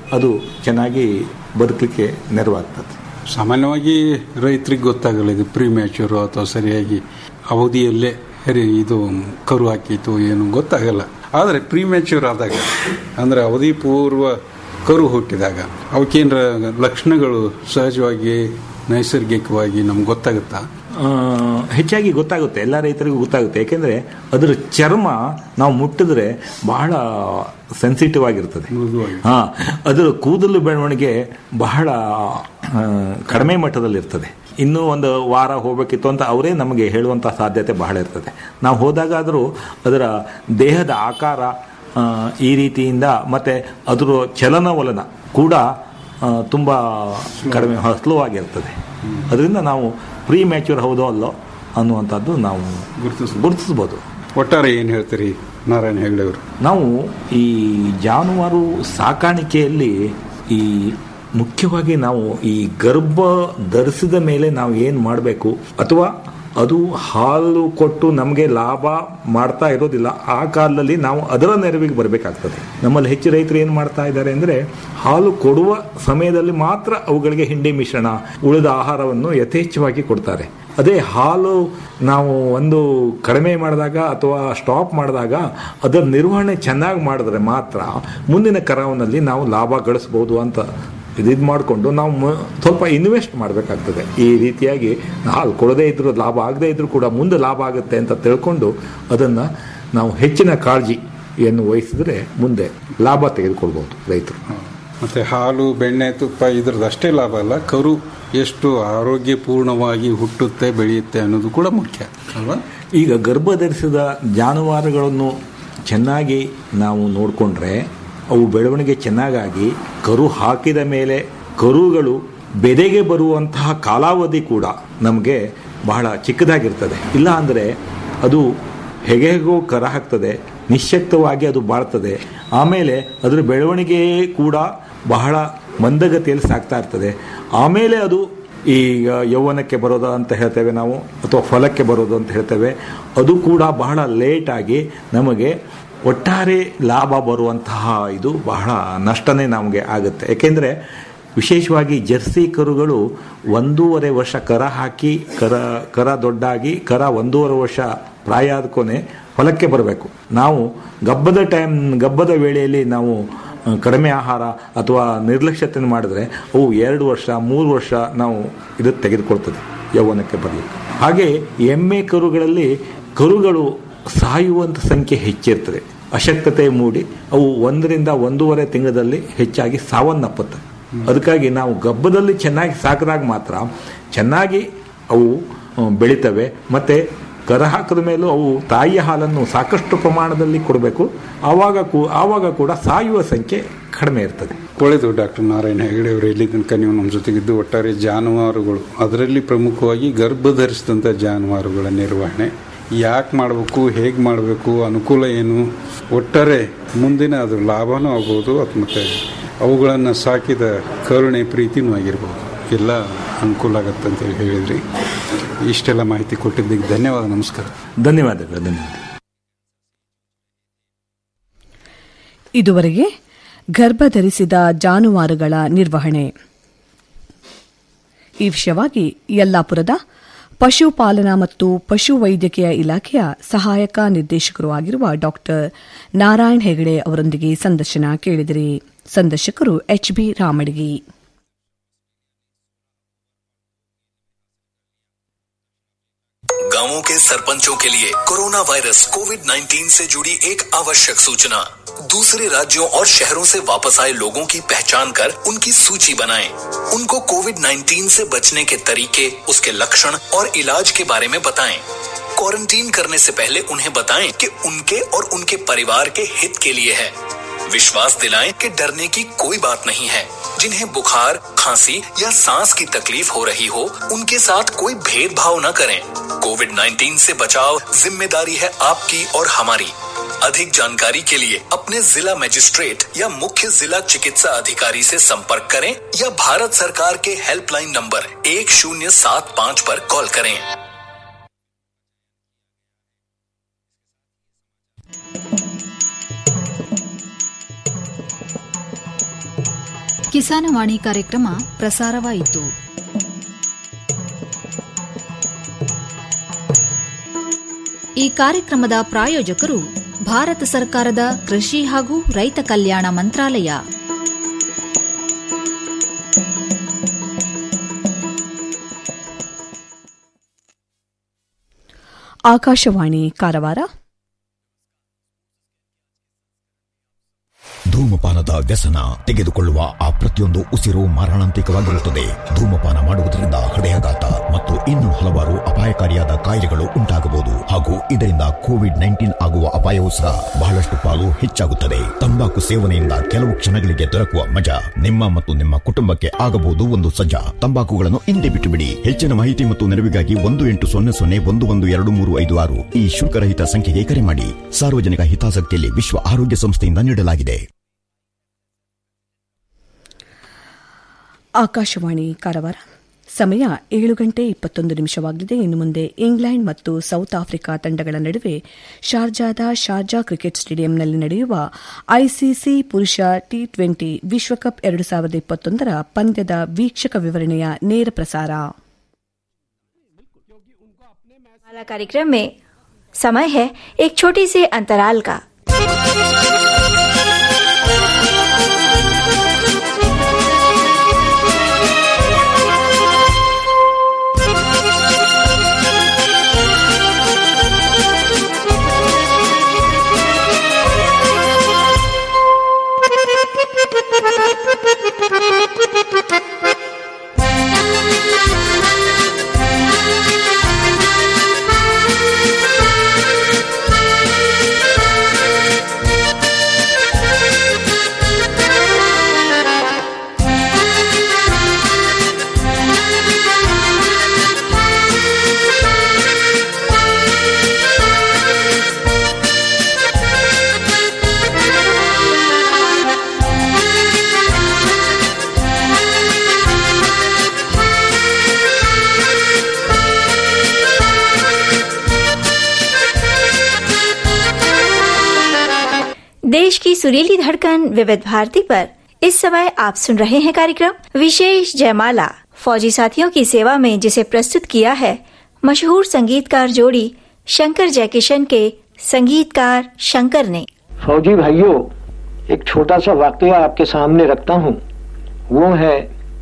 ಅದು ಚೆನ್ನಾಗಿ ಬದುಕಲಿಕ್ಕೆ ನೆರವಾಗ್ತದೆ ಸಾಮಾನ್ಯವಾಗಿ ರೈತರಿಗೆ ಗೊತ್ತಾಗಲ್ಲ ಇದು ಪ್ರೀ ಮ್ಯಾಚೂರು ಅಥವಾ ಸರಿಯಾಗಿ ಅವಧಿಯಲ್ಲೇ ಸರಿ ಇದು ಕರು ಹಾಕಿತು ಏನು ಗೊತ್ತಾಗಲ್ಲ ಆದರೆ ಪ್ರೀ ಮ್ಯಾಚೂರ್ ಆದಾಗ ಅಂದರೆ ಅವಧಿ ಪೂರ್ವ ಕರು ಹುಟ್ಟಿದಾಗ ಅವಕ್ಕೇನರ ಲಕ್ಷಣಗಳು ಸಹಜವಾಗಿ ನೈಸರ್ಗಿಕವಾಗಿ ನಮ್ಗೆ ಗೊತ್ತಾಗುತ್ತಾ ಆ, ಹೆಚ್ಚಾಗಿ ಗೊತ್ತಾಗುತ್ತೆ ಎಲ್ಲ ರೈತರಿಗೂ ಗೊತ್ತಾಗುತ್ತೆ ಯಾಕೆಂದ್ರೆ ಅದರ ಚರ್ಮ ನಾವು ಮುಟ್ಟಿದ್ರೆ ಬಹಳ ಸೆನ್ಸಿಟಿವ್ ಆಗಿರ್ತದೆ ಹಾ ಅದರ ಕೂದಲು ಬೆಳವಣಿಗೆ ಬಹಳ ಆ, ಕಡಿಮೆ ಮಟ್ಟದಲ್ಲಿರ್ತದೆ ಇನ್ನೂ ಒಂದು ವಾರ ಹೋಗಬೇಕಿತ್ತು ಅಂತ ಅವರೇ ನಮಗೆ ಹೇಳುವಂಥ ಸಾಧ್ಯತೆ ಬಹಳ ಇರ್ತದೆ ನಾವು ಹೋದಾಗಾದರೂ ಅದರ ದೇಹದ ಆಕಾರ ಆ, ಈ ರೀತಿಯಿಂದ ಮತ್ತೆ ಅದರ ಚಲನವಲನ ಕೂಡ ಆ, ತುಂಬ ಕಡಿಮೆ ಸ್ಲೋ ಆಗಿರ್ತದೆ ಅದರಿಂದ ನಾವು ಪ್ರೀ ಮ್ಯಾಚೂರ್ ಹೌದೋ ಅಲ್ಲೋ ಅನ್ನುವಂಥದ್ದು ನಾವು ಗುರುತಿಸ್ಬೋದು ಒಟ್ಟಾರೆ ಏನು ಹೇಳ್ತೀರಿ ನಾರಾಯಣ ಹೆಗಡೆ ಅವರು ನಾವು ಈ ಜಾನುವಾರು ಸಾಕಾಣಿಕೆಯಲ್ಲಿ ಈ ಮುಖ್ಯವಾಗಿ ನಾವು ಈ ಗರ್ಭ ಧರಿಸಿದ ಮೇಲೆ ನಾವು ಏನು ಮಾಡಬೇಕು ಅಥವಾ ಅದು ಹಾಲು ಕೊಟ್ಟು ನಮಗೆ ಲಾಭ ಮಾಡ್ತಾ ಇರೋದಿಲ್ಲ ಆ ಕಾಲದಲ್ಲಿ ನಾವು ಅದರ ನೆರವಿಗೆ ಬರಬೇಕಾಗ್ತದೆ ನಮ್ಮಲ್ಲಿ ಹೆಚ್ಚು ರೈತರು ಏನು ಮಾಡ್ತಾ ಇದ್ದಾರೆ ಅಂದರೆ ಹಾಲು ಕೊಡುವ ಸಮಯದಲ್ಲಿ ಮಾತ್ರ ಅವುಗಳಿಗೆ ಹಿಂಡಿ ಮಿಶ್ರಣ ಉಳಿದ ಆಹಾರವನ್ನು ಯಥೇಚ್ಛವಾಗಿ ಕೊಡ್ತಾರೆ ಅದೇ ಹಾಲು ನಾವು ಒಂದು ಕಡಿಮೆ ಮಾಡಿದಾಗ ಅಥವಾ ಸ್ಟಾಪ್ ಮಾಡಿದಾಗ ಅದರ ನಿರ್ವಹಣೆ ಚೆನ್ನಾಗಿ ಮಾಡಿದ್ರೆ ಮಾತ್ರ ಮುಂದಿನ ಕರಾವನಲ್ಲಿ ನಾವು ಲಾಭ ಗಳಿಸ್ಬೋದು ಅಂತ ಇದು ಮಾಡಿಕೊಂಡು ನಾವು ಮ- ಸ್ವಲ್ಪ ಇನ್ವೆಸ್ಟ್ ಮಾಡಬೇಕಾಗ್ತದೆ ಈ ರೀತಿಯಾಗಿ ಹಾಲು ಕೊಡದೇ ಇದ್ರೂ ಲಾಭ ಆಗದೇ ಇದ್ರೂ ಕೂಡ ಮುಂದೆ ಲಾಭ ಆಗುತ್ತೆ ಅಂತ ತಿಳ್ಕೊಂಡು ಅದನ್ನು ನಾವು ಹೆಚ್ಚಿನ ಕಾಳಜಿಯನ್ನು ವಹಿಸಿದ್ರೆ ಮುಂದೆ ಲಾಭ ತೆಗೆದುಕೊಳ್ಬೋದು ರೈತರು ಮತ್ತೆ ಹಾಲು ಬೆಣ್ಣೆ ತುಪ್ಪ ಇದ್ರದ್ದು ಅಷ್ಟೇ ಲಾಭ ಅಲ್ಲ ಕರು ಎಷ್ಟು ಆರೋಗ್ಯಪೂರ್ಣವಾಗಿ ಹುಟ್ಟುತ್ತೆ ಬೆಳೆಯುತ್ತೆ ಅನ್ನೋದು ಕೂಡ ಮುಖ್ಯ ಅಲ್ವಾ ಈಗ ಗರ್ಭ ಧರಿಸಿದ ಜಾನುವಾರುಗಳನ್ನು ಚೆನ್ನಾಗಿ ನಾವು ನೋಡಿಕೊಂಡ್ರೆ ಅವು ಬೆಳವಣಿಗೆ ಚೆನ್ನಾಗಾಗಿ ಕರು ಹಾಕಿದ ಮೇಲೆ ಕರುಗಳು ಬೆದೆಗೆ ಬರುವಂತಹ ಕಾಲಾವಧಿ ಕೂಡ ನಮಗೆ ಬಹಳ ಚಿಕ್ಕದಾಗಿರ್ತದೆ ಇಲ್ಲ ಅಂದರೆ ಅದು ಹೇಗೆಗೋ ಕರ ಹಾಕ್ತದೆ ನಿಶ್ಶಕ್ತವಾಗಿ ಅದು ಬಾಳ್ತದೆ ಆಮೇಲೆ ಅದರ ಬೆಳವಣಿಗೆ ಕೂಡ ಬಹಳ ಮಂದಗತಿಯಲ್ಲಿ ಸಾಗ್ತಾ ಇರ್ತದೆ ಆಮೇಲೆ ಅದು ಈಗ ಯೌವನಕ್ಕೆ ಬರೋದು ಅಂತ ಹೇಳ್ತೇವೆ ನಾವು ಅಥವಾ ಫಲಕ್ಕೆ ಬರೋದು ಅಂತ ಹೇಳ್ತೇವೆ ಅದು ಕೂಡ ಬಹಳ ಲೇಟಾಗಿ ನಮಗೆ ಒಟ್ಟಾರೆ ಲಾಭ ಬರುವಂತಹ ಇದು ಬಹಳ ನಷ್ಟನೇ ನಮಗೆ ಆಗುತ್ತೆ ಯಾಕೆಂದರೆ ವಿಶೇಷವಾಗಿ ಜರ್ಸಿ ಕರುಗಳು ಒಂದೂವರೆ ವರ್ಷ ಕರ ಹಾಕಿ ಕರ ಕರ ದೊಡ್ಡಾಗಿ ಕರ ಒಂದೂವರೆ ವರ್ಷ ಪ್ರಾಯ ಆದ ಕೊನೆ ಹೊಲಕ್ಕೆ ಬರಬೇಕು ನಾವು ಗಬ್ಬದ ಟೈಮ್ ಗಬ್ಬದ ವೇಳೆಯಲ್ಲಿ ನಾವು ಆ, ಕಡಿಮೆ ಆಹಾರ ಅಥವಾ ನಿರ್ಲಕ್ಷ್ಯತೆ ಮಾಡಿದ್ರೆ ಅವು ಎರಡು ವರ್ಷ ಮೂರು ವರ್ಷ ನಾವು ಇದು ತೆಗೆದುಕೊಳ್ತದೆ ಯೌವನಕ್ಕೆ ಬರಲಿಕ್ಕೆ ಹಾಗೆ ಎಮ್ಮೆ ಕರುಗಳಲ್ಲಿ ಕರುಗಳು ಸಾಯುವಂಥ ಸಂಖ್ಯೆ ಹೆಚ್ಚಿರ್ತದೆ ಅಶಕ್ತತೆ ಮೂಡಿ ಅವು ಒಂದರಿಂದ ಒಂದೂವರೆ ತಿಂಗಳಲ್ಲಿ ಹೆಚ್ಚಾಗಿ ಸಾವನ್ನಪ್ಪುತ್ತವೆ ಅದಕ್ಕಾಗಿ ನಾವು ಗಬ್ಬದಲ್ಲಿ ಚೆನ್ನಾಗಿ ಸಾಕಿದಾಗ ಮಾತ್ರ ಚೆನ್ನಾಗಿ ಅವು ಆ, ಬೆಳಿತವೆ ಮತ್ತೆ ಕರ ಹಾಕಿದ ಮೇಲೂ ಅವು ತಾಯಿಯ ಹಾಲನ್ನು ಸಾಕಷ್ಟು ಪ್ರಮಾಣದಲ್ಲಿ ಕೊಡಬೇಕು ಆವಾಗ ಕೂ- ಆವಾಗ ಕೂಡ ಸಾಯುವ ಸಂಖ್ಯೆ ಕಡಿಮೆ ಇರ್ತದೆ ಒಳ್ಳೆಯದು ಡಾಕ್ಟರ್ ನಾರಾಯಣ ಹೆಗಡೆ ಅವರು ಇಲ್ಲಿ ತನಕ ನೀವು ನಮ್ಮ ಜೊತೆಗಿದ್ದು ಒಟ್ಟಾರೆ ಜಾನುವಾರುಗಳು ಅದರಲ್ಲಿ ಪ್ರಮುಖವಾಗಿ ಗರ್ಭ ಧರಿಸಿದಂಥ ಜಾನುವಾರುಗಳ ನಿರ್ವಹಣೆ ಯಾಕೆ ಮಾಡಬೇಕು ಹೇಗೆ ಮಾಡಬೇಕು ಅನುಕೂಲ ಏನು ಒಟ್ಟಾರೆ ಮುಂದಿನ ಅದ್ರ ಲಾಭನೂ ಆಗ್ಬೋದು ಅಥವಾ ಮತ್ತೆ ಅವುಗಳನ್ನು ಸಾಕಿದ ಕರುಣೆ ಪ್ರೀತಿನೂ ಆಗಿರ್ಬೋದು ಎಲ್ಲ ಅನುಕೂಲ ಆಗತ್ತೆ ಅಂತೇಳಿ ಹೇಳಿದ್ರಿ ಇಷ್ಟೆಲ್ಲ ಮಾಹಿತಿ ಕೊಟ್ಟಿದ್ದಕ್ಕೆ ಧನ್ಯವಾದ ನಮಸ್ಕಾರ ಧನ್ಯವಾದಗಳು ಧನ್ಯವಾದ ಇದುವರೆಗೆ ಗರ್ಭಧರಿಸಿದ ಜಾನುವಾರುಗಳ ನಿರ್ವಹಣೆ ಈ ವಿಷಯವಾಗಿ ಯಲ್ಲಾಪುರದ ಪಶುಪಾಲನಾ ಮತ್ತು ಪಶುವೈದ್ಯಕೀಯ ಇಲಾಖೆಯ ಸಹಾಯಕ ನಿರ್ದೇಶಕರು ಆಗಿರುವ ಡಾಕ್ಟರ್ ನಾರಾಯಣ್ ಹೆಗಡೆ ಅವರೊಂದಿಗೆ ಸಂದರ್ಶನ ಕೇಳಿದಿರಿ ಸಂದರ್ಶಕರು ಎಚ್ಬಿ ರಾಮಡಿಗಿ गांवों के सरपंचों के लिए कोरोना वायरस कोविड 19 से जुड़ी एक आवश्यक सूचना दूसरे राज्यों और शहरों से वापस आए लोगों की पहचान कर उनकी सूची बनाएं। उनको कोविड 19 से बचने के तरीके उसके लक्षण और इलाज के बारे में बताएं। क्वारंटीन करने से पहले उन्हें बताएं कि उनके और उनके परिवार के हित के लिए है विश्वास दिलाएं कि डरने की कोई बात नहीं है जिन्हें बुखार खांसी या सांस की तकलीफ हो रही हो उनके साथ कोई भेदभाव न करें कोविड 19 से बचाव जिम्मेदारी है आपकी और हमारी अधिक जानकारी के लिए अपने जिला मजिस्ट्रेट या मुख्य जिला चिकित्सा अधिकारी से संपर्क करें या भारत सरकार के हेल्पलाइन नंबर एक शून्य सात पाँच पर कॉल करें ಕಿಸಾನವಾಣಿ ಕಾರ್ಯಕ್ರಮ ಪ್ರಸಾರವಾಯಿತು ಈ ಕಾರ್ಯಕ್ರಮದ ಪ್ರಾಯೋಜಕರು ಭಾರತ ಸರ್ಕಾರದ ಕೃಷಿ ಹಾಗೂ ರೈತ ಕಲ್ಯಾಣ ಮಂತ್ರಾಲಯ ಆಕಾಶವಾಣಿ ಕಾರವಾರ ಧೂಮಪಾನದ ವ್ಯಸನ ತೆಗೆದುಕೊಳ್ಳುವ ಆ ಪ್ರತಿಯೊಂದು ಉಸಿರು ಮಾರಣಾಂತಿಕವಾಗಿರುತ್ತದೆ ಧೂಮಪಾನ ಮಾಡುವುದರಿಂದ ಹೃದಯಾಘಾತ ಮತ್ತು ಇನ್ನೂ ಹಲವಾರು ಅಪಾಯಕಾರಿಯಾದ ಕಾಯಿಲೆಗಳು ಉಂಟಾಗಬಹುದು ಹಾಗೂ ಇದರಿಂದ ಕೋವಿಡ್ ನೈನ್ಟೀನ್ ಆಗುವ ಅಪಾಯವೂ ಸಹ ಬಹಳಷ್ಟು ಪಾಲು ಹೆಚ್ಚಾಗುತ್ತದೆ ತಂಬಾಕು ಸೇವನೆಯಿಂದ ಕೆಲವು ಕ್ಷಣಗಳಿಗೆ ದೊರಕುವ ಮಜಾ ನಿಮ್ಮ ಮತ್ತು ನಿಮ್ಮ ಕುಟುಂಬಕ್ಕೆ ಆಗಬಹುದು ಒಂದು ಸಜ್ಜಾ ತಂಬಾಕುಗಳನ್ನು ಹಿಂದೆ ಬಿಟ್ಟು ಬಿಡಿ ಹೆಚ್ಚಿನ ಮಾಹಿತಿ ಮತ್ತು ನೆರವಿಗಾಗಿ ಒಂದು ಎಂಟು ಸೊನ್ನೆ ಸೊನ್ನೆ ಒಂದು ಒಂದು ಎರಡು ಮೂರು ಐದು ಆರು ಈ ಶುಲ್ಕರಹಿತ ಸಂಖ್ಯೆಗೆ ಕರೆ ಮಾಡಿ ಸಾರ್ವಜನಿಕ ಹಿತಾಸಕ್ತಿಯಲ್ಲಿ ವಿಶ್ವ ಆರೋಗ್ಯ ಸಂಸ್ಥೆಯಿಂದ ನೀಡಲಾಗಿದೆ ಆಕಾಶವಾಣಿ ಕಾರವಾರ ಸಮಯ ಏಳು ಗಂಟೆ ಇಪ್ಪತ್ತೊಂದು ನಿಮಿಷವಾಗಲಿದೆ ಇನ್ನು ಮುಂದೆ ಇಂಗ್ಲೆಂಡ್ ಮತ್ತು ಸೌತ್ ಆಫ್ರಿಕಾ ತಂಡಗಳ ನಡುವೆ ಶಾರ್ಜಾದ ಶಾರ್ಜಾ ಕ್ರಿಕೆಟ್ ಸ್ಟೇಡಿಯಂನಲ್ಲಿ ನಡೆಯುವ ಐಸಿಸಿ ಪುರುಷ ಟಿ ಟ್ವೆಂಟಿ ವಿಶ್ವಕಪ್ ಎರಡು ಸಾವಿರದ ಇಪ್ಪತ್ತೊಂದರ ಪಂದ್ಯದ ವೀಕ್ಷಕ ವಿವರಣೆಯ ನೇರ ಪ್ರಸಾರ वाला कार्यक्रम में समय है एक छोटी से अंतराल का देश की सुरीली धड़कन विविध भारती पर इस समय आप सुन रहे हैं कार्यक्रम विशेष जयमाला फौजी साथियों की सेवा में जिसे प्रस्तुत किया है मशहूर संगीतकार जोड़ी शंकर जयकिशन के संगीतकार शंकर ने फौजी भाइयों एक छोटा सा वाकया आपके सामने रखता हूँ वो है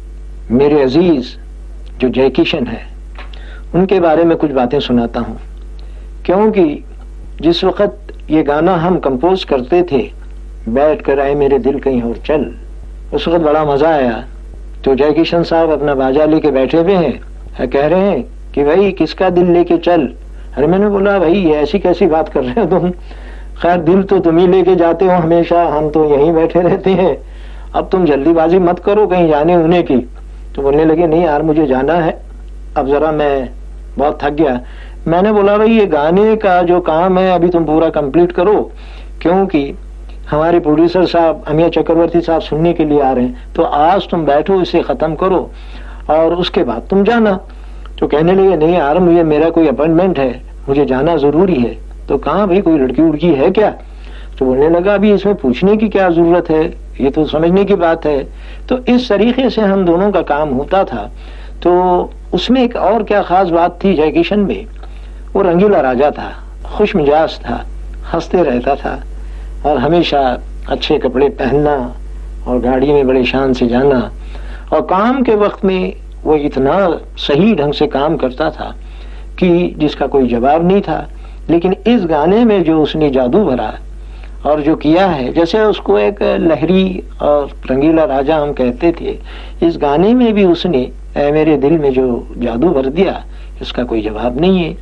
मेरे अजीज जो जय किशन है उनके बारे में कुछ बातें सुनाता हूँ क्योंकि जिस वक्त ये गाना हम कंपोज करते थे बैठ कर आए मेरे दिल कहीं और चल उस वक्त बड़ा मजा आया तो जय किशन साहब अपना बाजा लेके बैठे हुए हैं कह रहे हैं कि भाई किसका दिल लेके चल अरे मैंने बोला भाई ये ऐसी कैसी बात कर रहे हो तुम खैर दिल तो तुम ही लेके जाते हो हमेशा हम तो यहीं बैठे रहते हैं अब तुम जल्दीबाजी मत करो कहीं जाने उने की तो बोलने लगे नहीं यार मुझे जाना है अब जरा मैं बहुत थक गया मैंने बोला भाई ये गाने का जो काम है अभी तुम पूरा कंप्लीट करो क्योंकि हमारे प्रोड्यूसर साहब अमिया चक्रवर्ती साहब सुनने के लिए आ रहे हैं तो आज तुम बैठो इसे खत्म करो और उसके बाद तुम जाना तो कहने लगे नहीं यार मुझे मेरा कोई अपॉइंटमेंट है मुझे जाना जरूरी है तो कहा भाई कोई लड़की उड़की है क्या तो बोलने लगा अभी इसमें पूछने की क्या जरूरत है ये तो समझने की बात है तो इस तरीके से हम दोनों का काम होता था तो उसमें एक और क्या खास बात थी जय किशन में वो रंगीला राजा था खुश मिजाज था हंसते रहता था और हमेशा अच्छे कपड़े पहनना और गाड़ी में बड़े शान से जाना और काम के वक्त में वो इतना सही ढंग से काम करता था कि जिसका कोई जवाब नहीं था लेकिन इस गाने में जो उसने जादू भरा और जो किया है जैसे उसको एक लहरी और रंगीला राजा हम कहते थे इस गाने में भी उसने मेरे दिल में जो जादू भर दिया इसका कोई जवाब नहीं है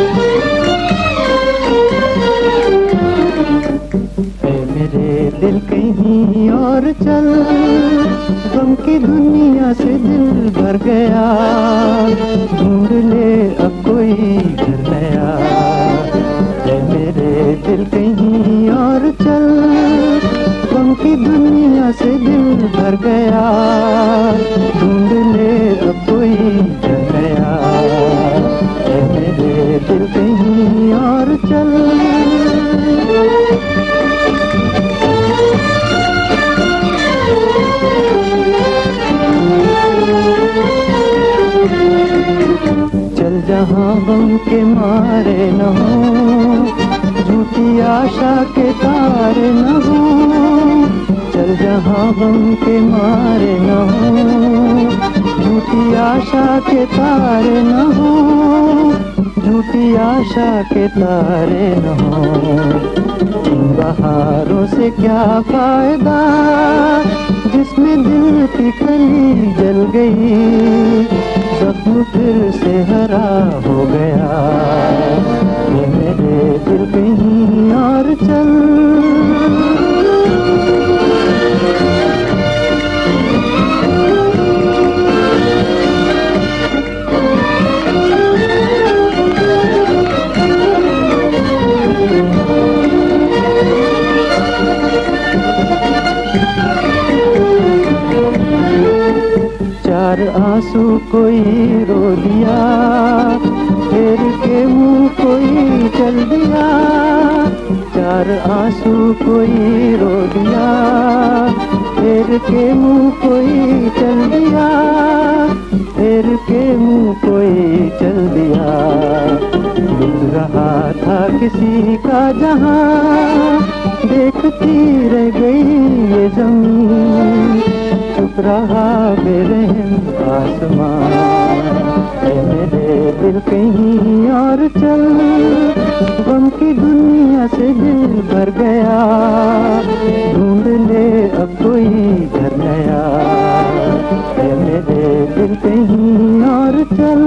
मेरे दिल के कहीं और चल गम की दुनिया से दिल भर गया ढूंढ ले अब कोई घर नया है मेरे दिल कहीं और चल गम की दुनिया से दिल भर गया ढूंढ ले अब कोई घर नया है मेरे दिल कहीं और चल चल जहाँ गम के मारे न हो झूठी आशा के तारे न हो चल जहाँ गम के मारे न हो झूठी आशा के तारे न हो झूठी आशा के तारे न हो इन बहारों से क्या फायदा जिसमें दिल की कली जल गई जख्म फिर से हरा हो गया ये मेरे दिल कहीं और चल चार आंसू कोई रो दिया फिर के मुंह कोई चल दिया चार आंसू कोई रो दिया फिर के मुंह कोई चल दिया फिर के मुंह कोई चल दिया मिल रहा था किसी का जहां देखती रह गई ये जमीन चुप रहा बेरहम आसमान है मेरे दिल कहीं और चल गम की दुनिया से दिल भर गया ढूंढ ले अब कोई घर नया है मेरे दिल कहीं और चल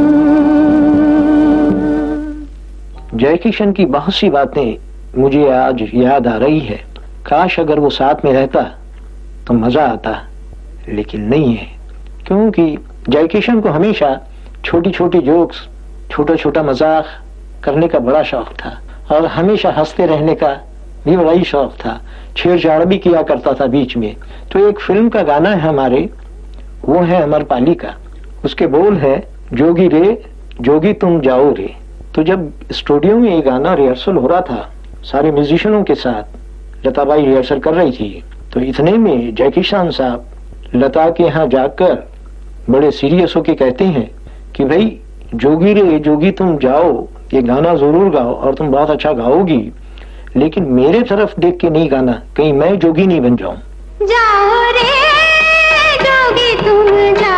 जय किशन की बहुत सी बातें मुझे आज याद आ रही है काश अगर वो साथ में रहता तो मजा आता लेकिन नहीं है क्योंकि जय किशन को हमेशा छोटी छोटी जोक्स छोटा छोटा मजाक करने का बड़ा शौक था और हमेशा हंसते रहने का भी बड़ा ही शौक था छेड़छाड़ भी किया करता था बीच में तो एक फिल्म का गाना है हमारे वो है अमर पाली का उसके बोल है जोगी रे जोगी तुम जाओ रे तो जब स्टूडियो में ये गाना रिहर्सल हो रहा था सारे म्यूजिशियनों के साथ लताबाई रिहर्सल कर रही थी तो इतने में जय किसान साहब लता के यहाँ जाकर बड़े सीरियस होके कहते हैं कि भाई जोगी रे जोगी तुम जाओ ये गाना जरूर गाओ और तुम बहुत अच्छा गाओगी लेकिन मेरे तरफ देख के नहीं गाना कहीं मैं जोगी नहीं बन जाऊं जाओ रे जोगी तुम जाओ